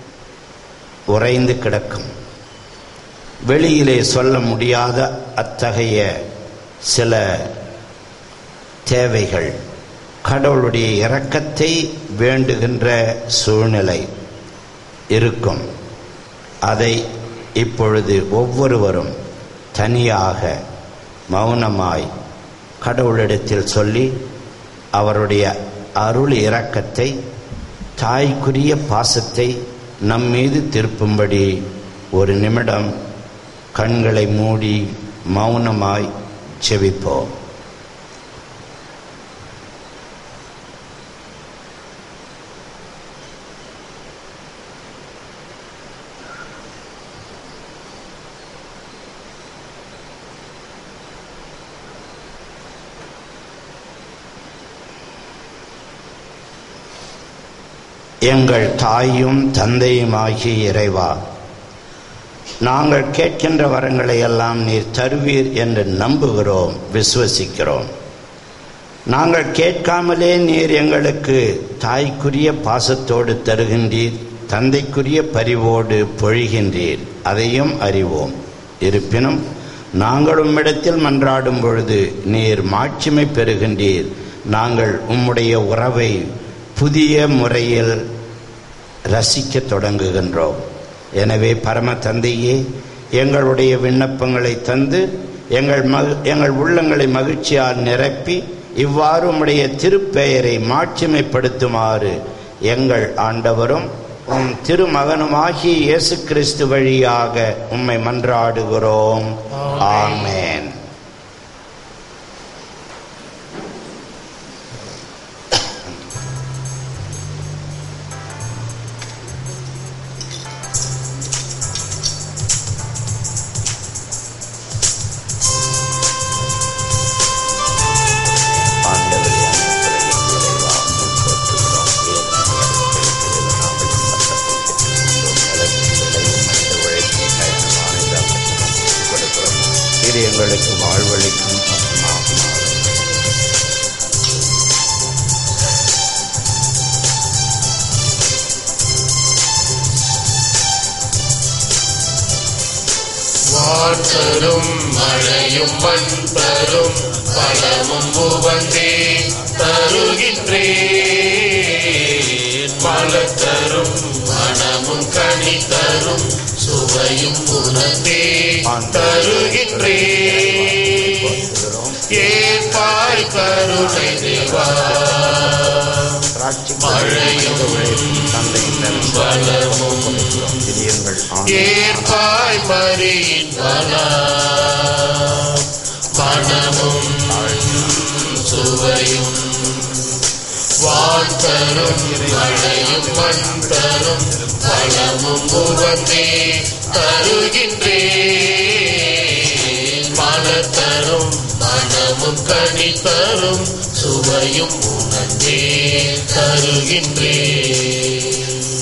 உறைந்து கிடக்கும் வெளியிலே சொல்ல முடியாத அத்தகைய சில தேவைகள் கடவுளுடைய இரக்கத்தை வேண்டுகின்ற சூழ்நிலை இருக்கும் அதை இப்பொழுது ஒவ்வொருவரும் தனியாக மௌனமாய் கடவுளிடத்தில் சொல்லி அவருடைய அருள் இரக்கத்தை தாய்க்குரிய பாசத்தை நம் மீது திருப்பும்படி ஒரு நிமிடம் கண்களை மூடி மௌனமாய் செவிப்போம் எங்கள் தாயும் தந்தையுமாகிய இறைவா நாங்கள் கேட்கின்ற வரங்களை எல்லாம் நீர் தருவீர் என்று நம்புகிறோம் விசுவசிக்கிறோம் நாங்கள் கேட்காமலே நீர் எங்களுக்கு தாய்க்குரிய பாசத்தோடு தருகின்றீர் தந்தைக்குரிய பரிவோடு பொழிகின்றீர் அதையும் அறிவோம் இருப்பினும் நாங்கள் உம்மிடத்தில் மன்றாடும் பொழுது நீர் மாட்சிமை பெறுகின்றீர் நாங்கள் உம்முடைய உறவை புதிய முறையில் ரசிக்க தொடங்குகின்றோம் எனவே பரம தந்தையே எங்களுடைய விண்ணப்பங்களை தந்து எங்கள் மகு எங்கள் உள்ளங்களை மகிழ்ச்சியால் நிரப்பி இவ்வாறு உம்முடைய திருப்பெயரை மாட்சிமைப்படுத்துமாறு எங்கள் ஆண்டவரும் உம் திருமகனுமாகிய இயேசு கிறிஸ்து வழியாக உம்மை மன்றாடுகிறோம் ஆமென் ஆண்டவரே, அன்புள்ள இறைவா, இது எங்களுக்கு வாழ்வழிக்கும் பக்கமாகும் வாட்டரும் மழையும் மண் தரும் பழமும் உவந்தே தருகின்றேன் மலர் தரும் மனமும் கனி தரும் சுவையும் உணர்ந்தே தருகின்றேன் ஏற்பாய் கருணை தேவா மழையும் பலமும் ஏற்பாய் மறியின் பலா மனமும் சுவையும் வான்தரும் மழையும் மண் தரும் பழமும் உவந்தே தருகின்றேன் மலர் தரும் மனமும் கனி தரும் சுவையும் உணர்ந்தே தருகின்றேன்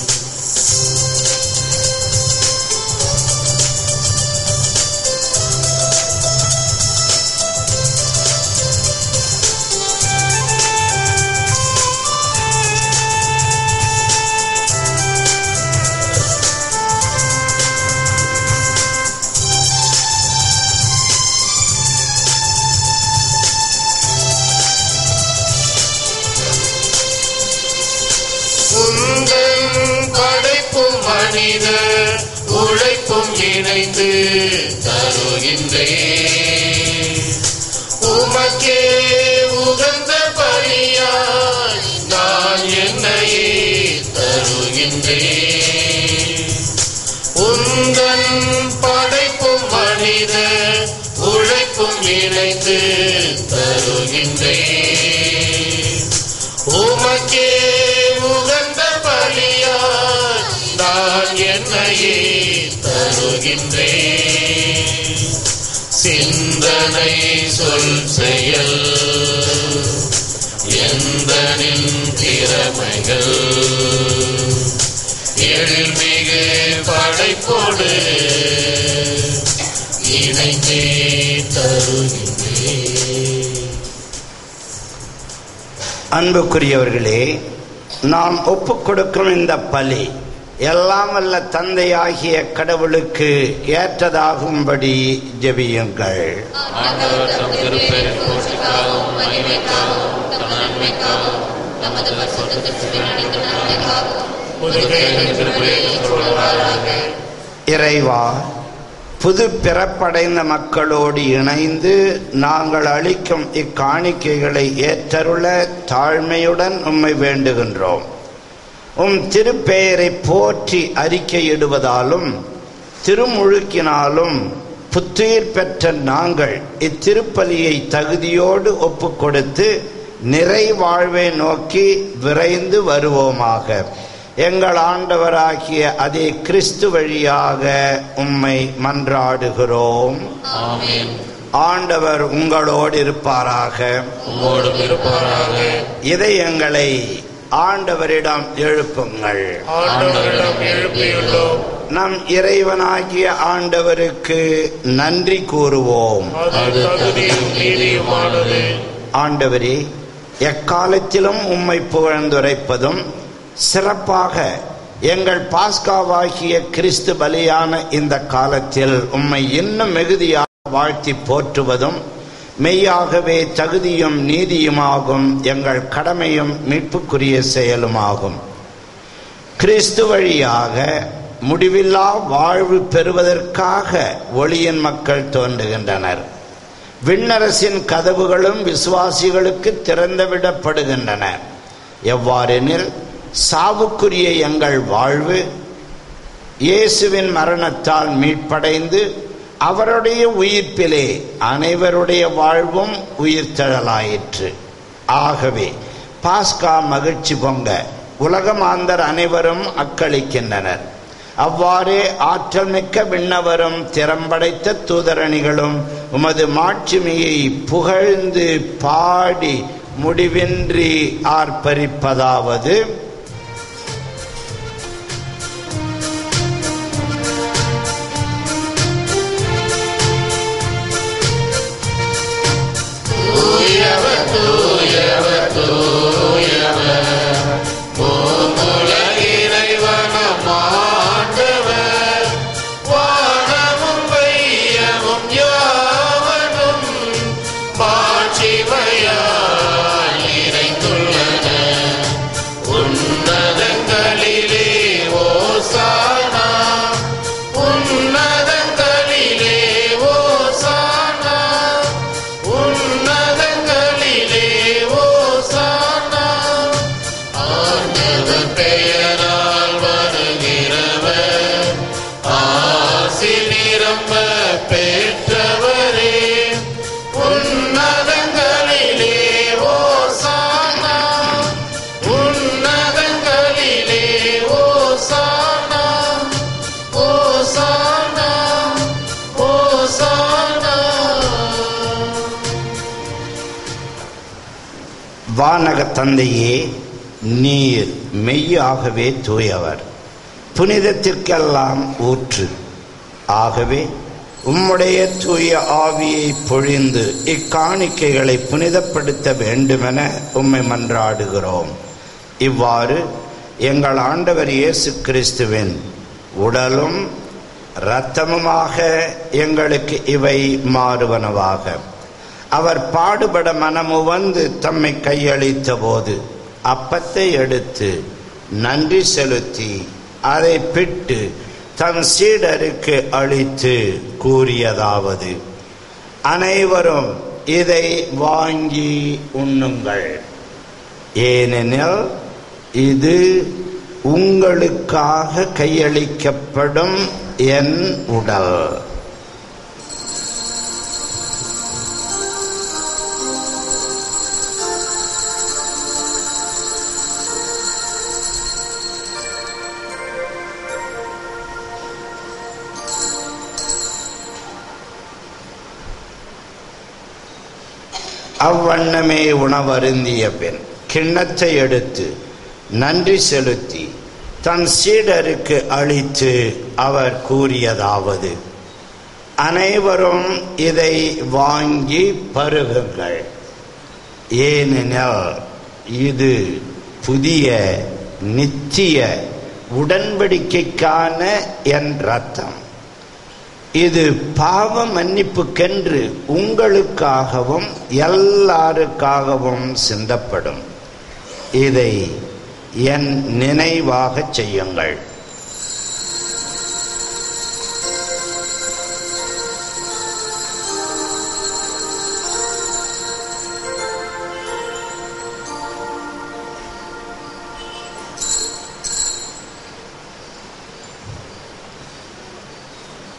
உந்தன் படைப்பும் மனித உழைப்பும் இணைந்து தருகின்றேன் உமக்கே உகந்த பலியாய் நான் என்னையே தருகின்றேன் உந்தன் படைப்பும் மனித உழைப்பும் இணைந்து தருகின்றேன் உமக்கே உகந்த பலியாய் நான் என்னையே தருகின்றேன் சிந்தனை சொல் செயல் எந்தனின் திறமைகள் எழில்மிகு படைப்போடு இணைந்தே தருகின்றேன் அன்புக்குரியவர்களே நாம் ஒப்புக் கொடுக்கும் இந்த பலி எல்லாம் வல்ல தந்தையாகிய கடவுளுக்கு ஏற்றதாகும்படி ஜெபியுங்கள் ஆண்டவர் தம் திருப்பெயரின் போற்றிக்காகவும் மகிமைக்காகவும் தன் நன்மைக்காகவும் நமது சொந்தத்திற்கு இறைவா புது பிறப்படைந்த மக்களோடு இணைந்து நாங்கள் அளிக்கும் இக்காணிக்கைகளை ஏற்றருள தாழ்மையுடன் உம்மை வேண்டுகின்றோம் உம் திருப்பெயரை போற்றி அறிக்கையிடுவதாலும் திருமுழுக்கினாலும் புத்துயிர் பெற்ற நாங்கள் இத்திருப்பலியை தகுதியோடு ஒப்புக் கொடுத்து நிறை வாழ்வை நோக்கி விரைந்து வருவோமாக எங்கள் ஆண்டவராகிய அதே கிறிஸ்து வழியாக உம்மை மன்றாடுகிறோம் ஆமென் ஆண்டவர் உங்களோடு இருப்பாராக உம்மோடும் இருப்பாராக இதயங்களை ஆண்டவரிடம் எழுப்புங்கள் ஆண்டவரிடம் எழுப்பியுள்ளோம் நம் இறைவனாகிய ஆண்டவருக்கு நன்றி கூறுவோம் அது தகுதியும் நீதியுமானது ஆண்டவரே எக்காலத்திலும் உம்மை புகழ்ந்துரைப்பதும் சிறப்பாக எங்கள் பாஸ்காவாகிய கிறிஸ்து பலியான இந்த காலத்தில் உம்மை இன்னும் மிகுதியாக வாழ்த்தி போற்றுவதும் மெய்யாகவே தகுதியும் நீதியுமாகும் எங்கள் கடமையும் மீட்புக்குரிய செயலுமாகும் கிறிஸ்து வழியாக முடிவில்லா வாழ்வு பெறுவதற்காக ஒளியின் மக்கள் தோன்றுகின்றனர் விண்ணரசின் கதவுகளும் விசுவாசிகளுக்கு திறந்துவிடப்படுகின்றன எவ்வாறெனில் சாவுக்குரிய எங்கள் வாழ்வு இயேசுவின் மரணத்தால் மீட்படைந்து அவருடைய உயிர்ப்பிலே அனைவருடைய வாழ்வும் உயிர்த்தெழலாயிற்று ஆகவே பாஸ்கா மகிழ்ச்சி பொங்க உலகமாந்தர் அனைவரும் அக்களிக்கின்றனர் அவ்வாறே ஆற்றல் மிக்க விண்ணவரும் திறம்படைத்த தூதரணிகளும் உமது மாட்சிமையை புகழ்ந்து பாடி முடிவின்றி ஆர்ப்பரிப்பதாவது இறைவனம் ஆண்டவர் வானமும் வையமும் யாவனும் மாட்சிமையால் நிறைந்துள்ளன உன்னதங்களிலே ஓசானா உன்னதங்களிலே ஓசானா உன்னதங்களிலே ஓசானா ஆண்டவர் பெயரால் வருகிறவர் ஆசி நிரம்ப பெற்றவரே உன்னதங்களிலே ஓசானா உன்னதங்களிலே ஓசானா ஓசானா ஓசானா வானக தந்தையே நீர் மெய்யாகவே தூயவர் புனிதத்திற்கெல்லாம் ஊற்று ஆகவே உம்முடைய தூய ஆவியை பொழிந்து இக்காணிக்கைகளை புனிதப்படுத்த வேண்டுமென உம்மை மன்றாடுகிறோம் இவ்வாறு எங்கள் ஆண்டவர் இயேசு கிறிஸ்துவின் உடலும் இரத்தமுமாக எங்களுக்கு இவை மாறுவனவாக அவர் பாடுபட மனமுவந்து தம்மை கையளித்த போது அப்பத்தை எடுத்து நன்றி செலுத்தி அதை பிட்டு தம் சீடருக்கு அளித்து கூறியதாவது அனைவரும் இதை வாங்கி உண்ணுங்கள் ஏனெனில் இது உங்களுக்காக கையளிக்கப்படும் என் உடல் அவ்வண்ணமே உணவருந்திய பின் கிண்ணத்தை எடுத்து நன்றி செலுத்தி தன் சீடருக்கு அளித்து அவர் கூறியதாவது அனைவரும் இதை வாங்கி பருகுங்கள் ஏனெனில் இது புதிய நித்திய உடன்படிக்கைக்கான என் ரத்தம் இது பாவ மன்னிப்புக்கென்று உங்களுக்காகவும் எல்லாருக்காகவும் சிந்தப்படும் இதை என் நினைவாகச் செய்யுங்கள்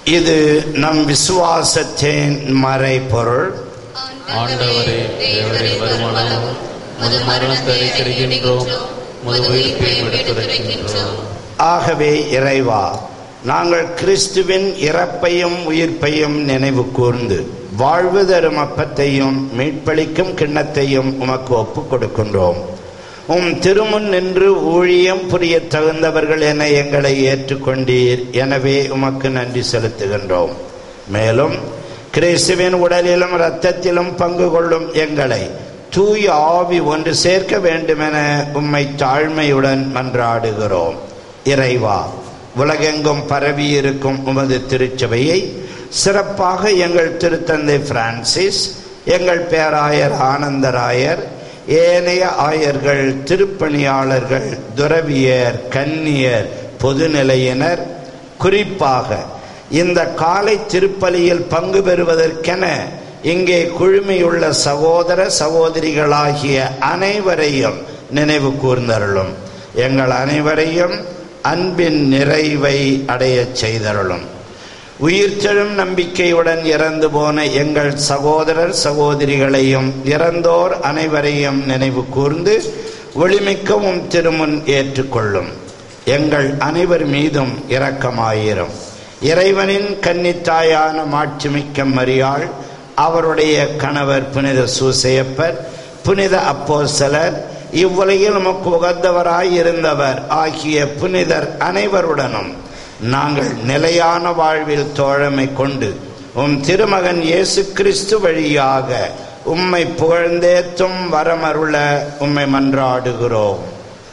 இது நம் விசுவாசத்தின் மறைபொருள் ஆண்டவரே தேவரே வருமானமும் முது மரணத்தை அறிக்கையிடுகின்றோம் முது உயிர்ப்பையும் எடுத்துரைக்கின்றோம் ஆகவே இறைவா நாங்கள் கிறிஸ்துவின் இறப்பையும் உயிர்ப்பையும் நினைவு கூர்ந்து வாழ்வு தரும் அப்பத்தையும் மீட்பளிக்கும் கிண்ணத்தையும் உமக்கு ஒப்புக் கொடுக்கின்றோம் உம் திருமுன் நின்று ஊழியம் புரிய தகுந்தவர்கள் என எங்களை ஏற்றுக்கொண்டீர் எனவே உமக்கு நன்றி செலுத்துகின்றோம் மேலும் கிறிஸ்துவின் உடலிலும் இரத்தத்திலும் பங்கு கொள்ளும் எங்களை தூய ஆவி ஒன்று சேர்க்க வேண்டுமென உம்மை தாழ்மையுடன் மன்றாடுகிறோம் இறைவா உலகெங்கும் பரவி இருக்கும் உமது திருச்சபையை சிறப்பாக எங்கள் திருத்தந்தை பிரான்சிஸ் எங்கள் பேராயர் ஆனந்தராயர் ஏனைய ஆயர்கள் திருப்பணியாளர்கள் துறவியர் கன்னியர் பொதுநிலையினர் குறிப்பாக இந்த காலை திருப்பலியில் பங்கு பெறுவதற்கென இங்கே குழுமியுள்ள சகோதர சகோதரிகளாகிய அனைவரையும் நினைவு கூர்ந்தருளும் எங்கள் அனைவரையும் அன்பின் நிறைவை அடையச் செய்தருளும் உயிர்த்தெழும் நம்பிக்கையுடன் இறந்து போன எங்கள் சகோதரர் சகோதரிகளையும் இறந்தோர் அனைவரையும் நினைவு கூர்ந்து ஒளிமிக்கவும் திருமுன் ஏற்றுக்கொள்ளும் எங்கள் அனைவர் மீதும் இரக்கமாயிரும் இறைவனின் கன்னித்தாயான மாட்சிமிக்க மரியாள் அவருடைய கணவர் புனித சூசையப்பர் புனித அப்போஸ்தலர் இவ்வுலகில் நமக்கு உகந்தவராய் இருந்தவர் ஆகிய புனிதர் அனைவருடனும் நாங்கள் நிலையான வாழ்வில் தோழமை கொண்டு உம் திருமகன் இயேசு கிறிஸ்து வழியாக உம்மை புகழ்ந்தேத்தும் வரமருள உம்மை மன்றாடுகிறோம்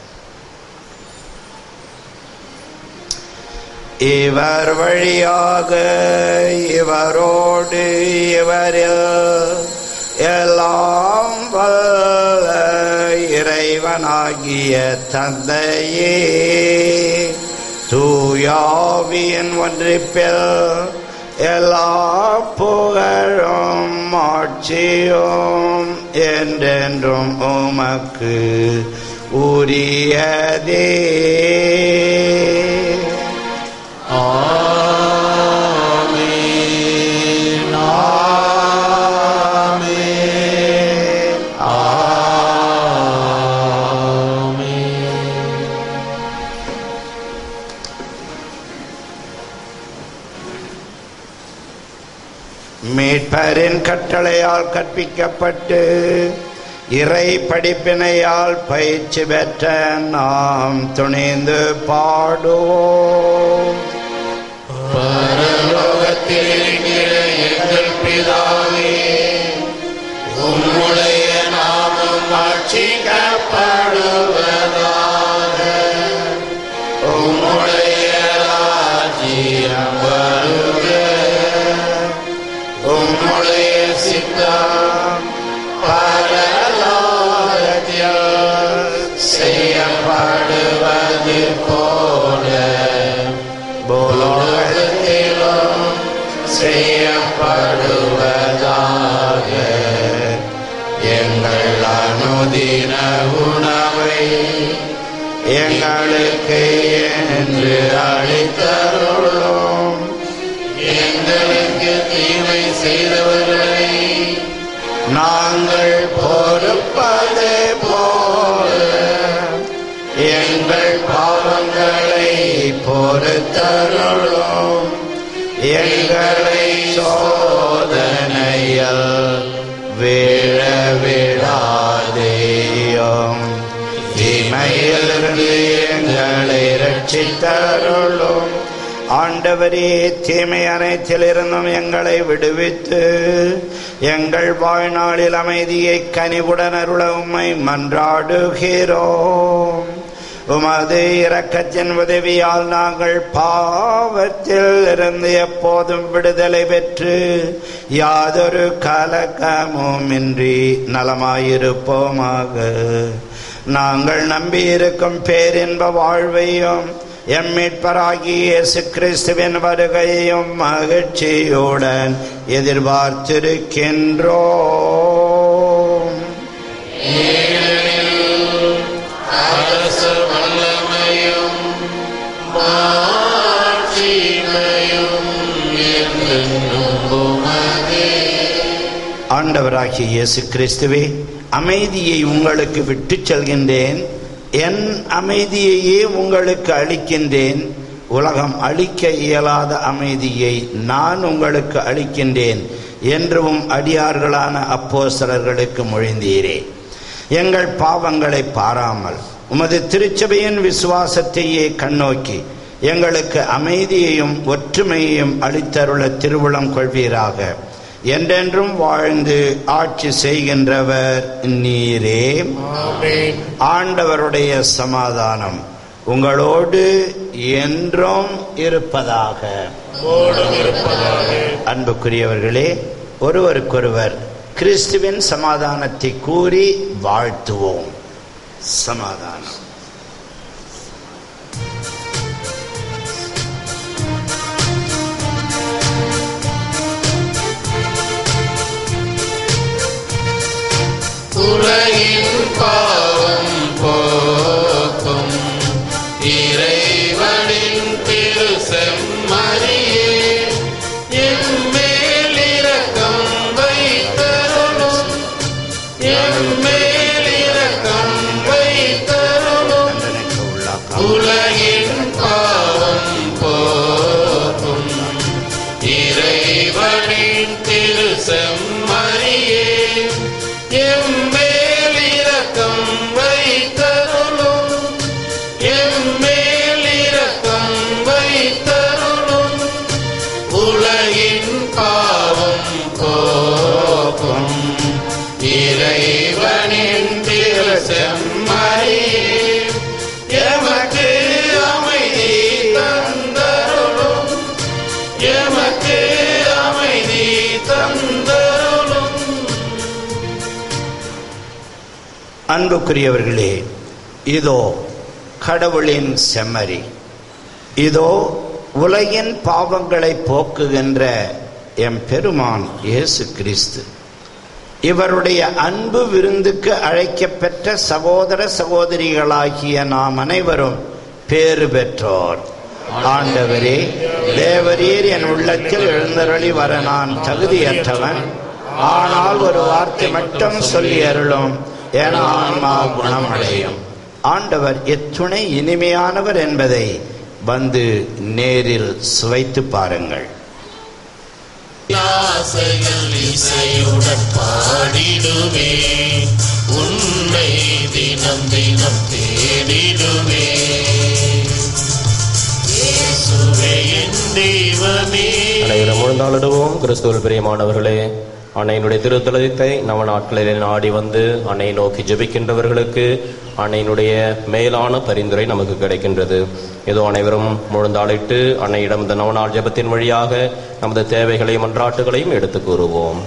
இவர் வழியாக இவரோடு இவரில் எல்லாம் வல்ல இறைவனாகிய தந்தையே தூயாவியின் ஒன்றிப்பில் எல்லா புகழும் ஆட்சியும் என்றென்றும் உமக்கு உரியதே ஆமென் ஆமென். ஆமென் மீட்பரின் கட்டளையால் கற்பிக்கப்பட்டு இறை படிப்பினையால் பயிற்சி பெற்ற நாம் துணிந்து பாடுவோம் பரலோகத்தில் இருக்கிற எங்கள் பிதாவே உம்முடைய நாமம் ஆட்சிக்கப்படுவதாக உம்முடைய ராஜ்யம் வருக உம்முடைய சித்தம் பரலோகத்தில் செய்யப்படுவது போல பூலோகத்திலும் செய்யப்படுவதாக எங்கள் அனுதின உணவை எங்களுக்கு என்று அளித்தருளும் எங்களுக்கு தீமை செய்தவர்களை நாங்கள் பொறுப்பது போல எங்கள் பாவங்களை பொறுத்தருளும் எங்களை சோதனையில் வீழ விடாதேயும் தீமையிலிருந்து எங்களை ரட்சித்தருளும் ஆண்டவரே தீமை அனைத்திலிருந்தும் எங்களை விடுவித்து எங்கள் வாழ்நாளில் அமைதியை கனிவுடன் அருள உம்மை மன்றாடுகிறோம் உமது இரக்கத்தின் உதவியால் நாங்கள் பாவத்தில் இருந்து எப்போதும் விடுதலை பெற்று யாதொரு கலக்கமுமின்றி நலமாயிருப்போமாக நாங்கள் நம்பியிருக்கும் பேரின்ப வாழ்வையும் எம் மீட்பராகி இயேசு கிறிஸ்துவின் வருகையையும் மகிழ்ச்சியுடன் எதிர்பார்த்திருக்கின்றோம் அரச வல்லமையும் மாட்சிமையும் ஆண்டவராகிய இயேசு கிறிஸ்துவே அமைதியை உங்களுக்கு விட்டுச் செல்கின்றேன் என் அமைதியையே உங்களுக்கு அளிக்கின்றேன் உலகம் அளிக்க இயலாத அமைதியை நான் உங்களுக்கு அளிக்கின்றேன் என்றும் அடியார்களான அப்போஸ்தலர்களுக்கு மொழிந்தீரே எங்கள் பாவங்களை பாராமல் உமது திருச்சபையின் விசுவாசத்தையே கண்ணோக்கி எங்களுக்கு அமைதியையும் ஒற்றுமையையும் அளித்தருள திருவுளம் கொள்வீராக என்றென்றும் வாழ்ந்து ஆட்சி செய்கின்றவர் நீரே ஆண்டவருடைய சமாதானம் உங்களோடு என்றும் இருப்பதாக அன்புக்குரியவர்களே ஒருவருக்கொருவர் கிறிஸ்துவின் சமாதானத்தை கூறி வாழ்த்துவோம் சமாதானம் உலகின் பாவம் போக்கும் இறைவனின் திரு செம்மறியே எம்மேல் இரக்கம் வைத்தருளும் எம்மேல் இரக்கம் வைத்தருளும் தண்டனைக்கு உள்ளாக்காமல் உலகின் பாவம் போக்கும் இறைவனின் திரு செம்மறியே எம்மேல் இரக்கம் வைத்தருளும் எம்மேல் இரக்கம் வைத்தருளும் உலகின் பாவம் போக்கும் இறைவனின் திரு செம்மறியே எமக்கு அமைதி தந்தருளும் எமக்கு அமைதி தந்தருளும் அன்புக்குரியவர்களே இதோ கடவுளின் செம்மறி இதோ உலகின் பாவங்களை போக்குகின்ற எம் பெருமான் இயேசு கிறிஸ்து இவருடைய அன்பு விருந்துக்கு அழைக்கப்பெற்ற சகோதர சகோதரிகளாகிய நாம் அனைவரும் பேறு பெற்றோர் ஆண்டவரே தேவரீர் என் உள்ளத்தில் எழுந்தருளி வர நான் தகுதியற்றவன் ஆனால் ஒரு வார்த்தை மட்டும் சொல்லி அருளும் என ஆன்மா குணமடையும் ஆண்டவர் எத்துணை இனிமையானவர் என்பதை வந்து நேரில் சுவைத்து பாருங்கள் ஆசைகள் இசையுடன் பாடிடுவே உன்னை தினம் தினம் தேடிடுவே இயேசுவே என் தெய்வமே அனைவரும் முழுந்தாளிடுவோம் கிறிஸ்துவில் பிரியமானவர்களே அன்னையினுடைய திருத்தலத்தை நவ நாட்களிலே நாடி வந்து அன்னை நோக்கி ஜெபிக்கின்றவர்களுக்கு அன்னையினுடைய மேலான பரிந்துரை நமக்கு கிடைக்கின்றது ஏதோ அனைவரும் முழுந்தாளிட்டு அன்னையிடம் இந்த நவநாள் ஜெபத்தின் வழியாக நமது தேவைகளையும் மன்றாட்டுகளையும் எடுத்து கூறுவோம்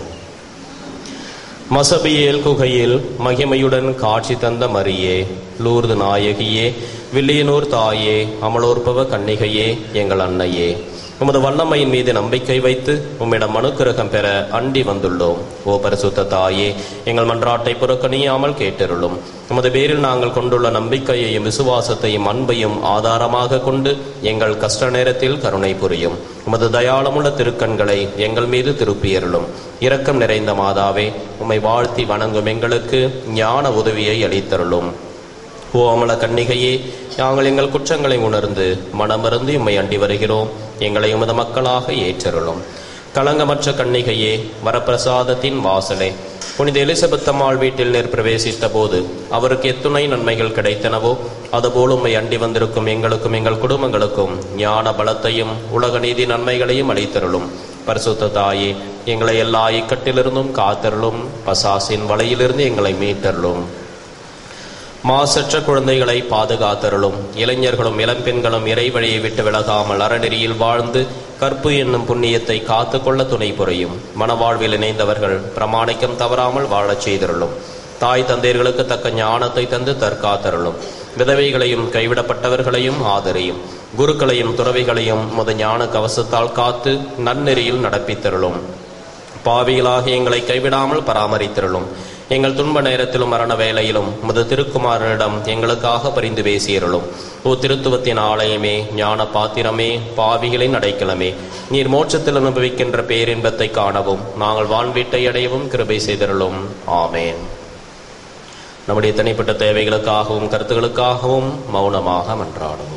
மசபியேல் குகையில் மகிமையுடன் காட்சி தந்த மரியே லூர்து நாயகியே வில்லியனூர் தாயே அமலோற்பவ கன்னிகையே எங்கள் அன்னையே உமது வல்லமையின் மீது நம்பிக்கை வைத்து உம்மிடம் அனுக்கிரகம் பெற அண்டி வந்துள்ளோம் ஓ பரிசுத்த தாயே எங்கள் மன்றாட்டை புறக்கணியாமல் கேட்டருளும் உமது பேரில் நாங்கள் கொண்டுள்ள நம்பிக்கையையும் விசுவாசத்தையும் அன்பையும் ஆதாரமாக கொண்டு எங்கள் கஷ்ட நேரத்தில் கருணை புரியும் உமது தயாளமுள்ள திருக்கண்களை எங்கள் மீது திருப்பியருளும் இரக்கம் நிறைந்த மாதாவே உம்மை வாழ்த்தி வணங்கும் எங்களுக்கு ஞான உதவியை அளித்தருளும் ஓ அமல கன்னிகையே நாங்கள் எங்கள் குற்றங்களை உணர்ந்து மனமருந்து உம்மை அண்டி வருகிறோம் எங்களை உமது மக்களாக ஏற்றருளும் களங்கமற்ற கன்னிகையே வரப்பிரசாதத்தின் வாசலே புனித எலிசபெத் அம்மாள் வீட்டில் நேர் பிரவேசித்த போது அவருக்கு எத்துணை நன்மைகள் கிடைத்தனவோ அதுபோல் உம்மை அண்டி வந்திருக்கும் எங்களுக்கும் எங்கள் குடும்பங்களுக்கும் ஞான பலத்தையும் உலக நீதி நன்மைகளையும் அளித்தருளும் பரிசுத்த தாயே எங்களை எல்லா இக்கட்டிலிருந்தும் காத்தருளும் பசாசின் வலையிலிருந்து எங்களை மீட்டருளும் மாசற்ற குழந்தைகளை பாதுகாத்தருளும் இளைஞர்களும் இளம்பெண்களும் இறை வழியை விட்டு விலகாமல் அறநெறியில் வாழ்ந்து கற்பு என்னும் புண்ணியத்தை காத்துக்கொள்ள துணை புரியும் மனவாழ்வில் இணைந்தவர்கள் பிரமாணிக்கம் தவறாமல் வாழச் செய்தருளும் தாய் தந்தையர்களுக்கு தக்க ஞானத்தை தந்து தற்காத்தருளும் விதவைகளையும் கைவிடப்பட்டவர்களையும் ஆதரியும் குருக்களையும் துறவிகளையும் முத ஞான கவசத்தால் காத்து நன்னெறியில் நடப்பித்தருளும் பாவிகளாக எங்களை கைவிடாமல் பராமரித்திருளும் எங்கள் துன்ப நேரத்திலும் மரண வேளையிலும் உமது திருக்குமாரனிடம் எங்களுக்காக பரிந்து பேசியருளும் ஓ திருத்துவத்தின் ஆலயமே ஞான பாத்திரமே பாவிகளின் அடைக்கலமே நீர் மோட்சத்தில் அனுபவிக்கின்ற பேரின்பத்தை காணவும் நாங்கள் வாழ்வீட்டை அடையவும் கிருபை செய்தருளும் ஆமேன் நம்முடைய தனிப்பட்ட தேவைகளுக்காகவும் கருத்துகளுக்காகவும் மௌனமாக மன்றாடுவோம்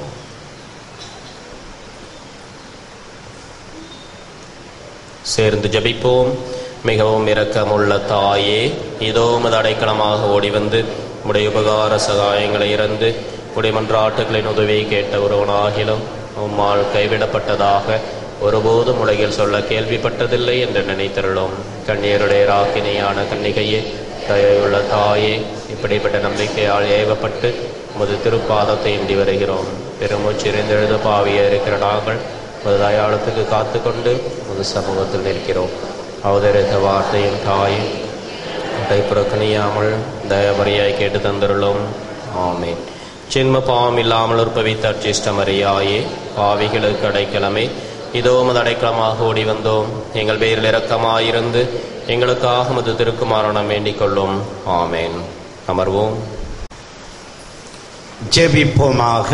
சேர்ந்து ஜெபிப்போம் மிகவும் இரக்கமுள்ள தாயே இதோ உமது அடைக்கலமாக ஓடி வந்து உடைய உபகார சகாயங்களை இறந்து உடைய மன்றாட்டுகளின் உதவியை கேட்ட ஒருவனாகிலும் உம்மால் கைவிடப்பட்டதாக ஒருபோதும் உலகில் சொல்ல கேள்விப்பட்டதில்லை என்று நினைத்தருளும் கண்ணீருடைய ராக்கினியான கன்னிகையே தயவுள்ள தாயே இப்படிப்பட்ட நம்பிக்கையால் ஏவப்பட்டு உமது திருப்பாதத்தை இண்டி வருகிறோம் பெருமூச்சிறிந்தெழுத பாவிய இருக்கிற நாங்கள் உமது தயாளத்துக்கு காத்து கொண்டு உமது சமூகத்தில் நிற்கிறோம் அவதரித்த வார்த்தையின் தாயும் அதை புறக்கணியாமல் தயவரியாய் கேட்டு தந்தருளும் ஆமேன் ஜென்ம பாவம் இல்லாமல் உற்பவித்த அர்ச்சிஷ்ட மரியாயே பாவிகளுக்கு அடைக்கலமே இதோ உமது அடைக்கலமாக ஓடி வந்தோம் எங்கள் பேரில் இரக்கமாயிருந்து எங்களுக்காக உமது திருக்குமாரணம் வேண்டிக் கொள்ளும் ஆமேன் அமர்வோம் ஜெபிப்போமாக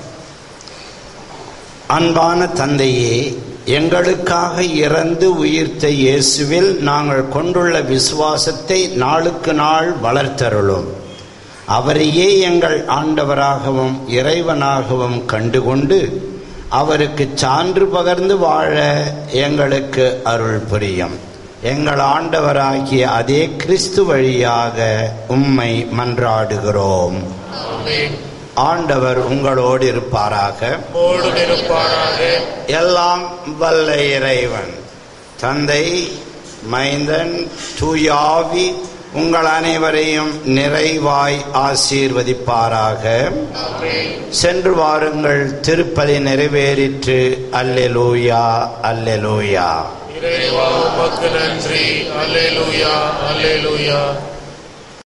அன்பான தந்தையே எங்களுக்காக இறந்து உயிர்த்த இயேசுவில் நாங்கள் கொண்டுள்ள விசுவாசத்தை நாளுக்கு நாள் வளர்த்தருளும் அவரையே எங்கள் ஆண்டவராகவும் இறைவனாகவும் கண்டுகொண்டு அவருக்கு சான்று பகர்ந்து வாழ எங்களுக்கு அருள் புரியும் எங்கள் ஆண்டவராகிய அதே கிறிஸ்து வழியாக உம்மை மன்றாடுகிறோம் ஆண்டவர் உங்களோடு இருப்பாராக ஓடும் இருப்பாராக எல்லாம் வல்ல இறைவன் தந்தை மைந்தன் தூயாவி உங்கள் அனைவரையும் நிறைவாய் ஆசீர்வதிப்பாராக சென்று வாருங்கள் திருப்பதி நிறைவேறிற்று அல்லெலூயா அல்லெலூயா இறைவா உமக்கு நன்றி அல்லேலூயா அல்லேலூயா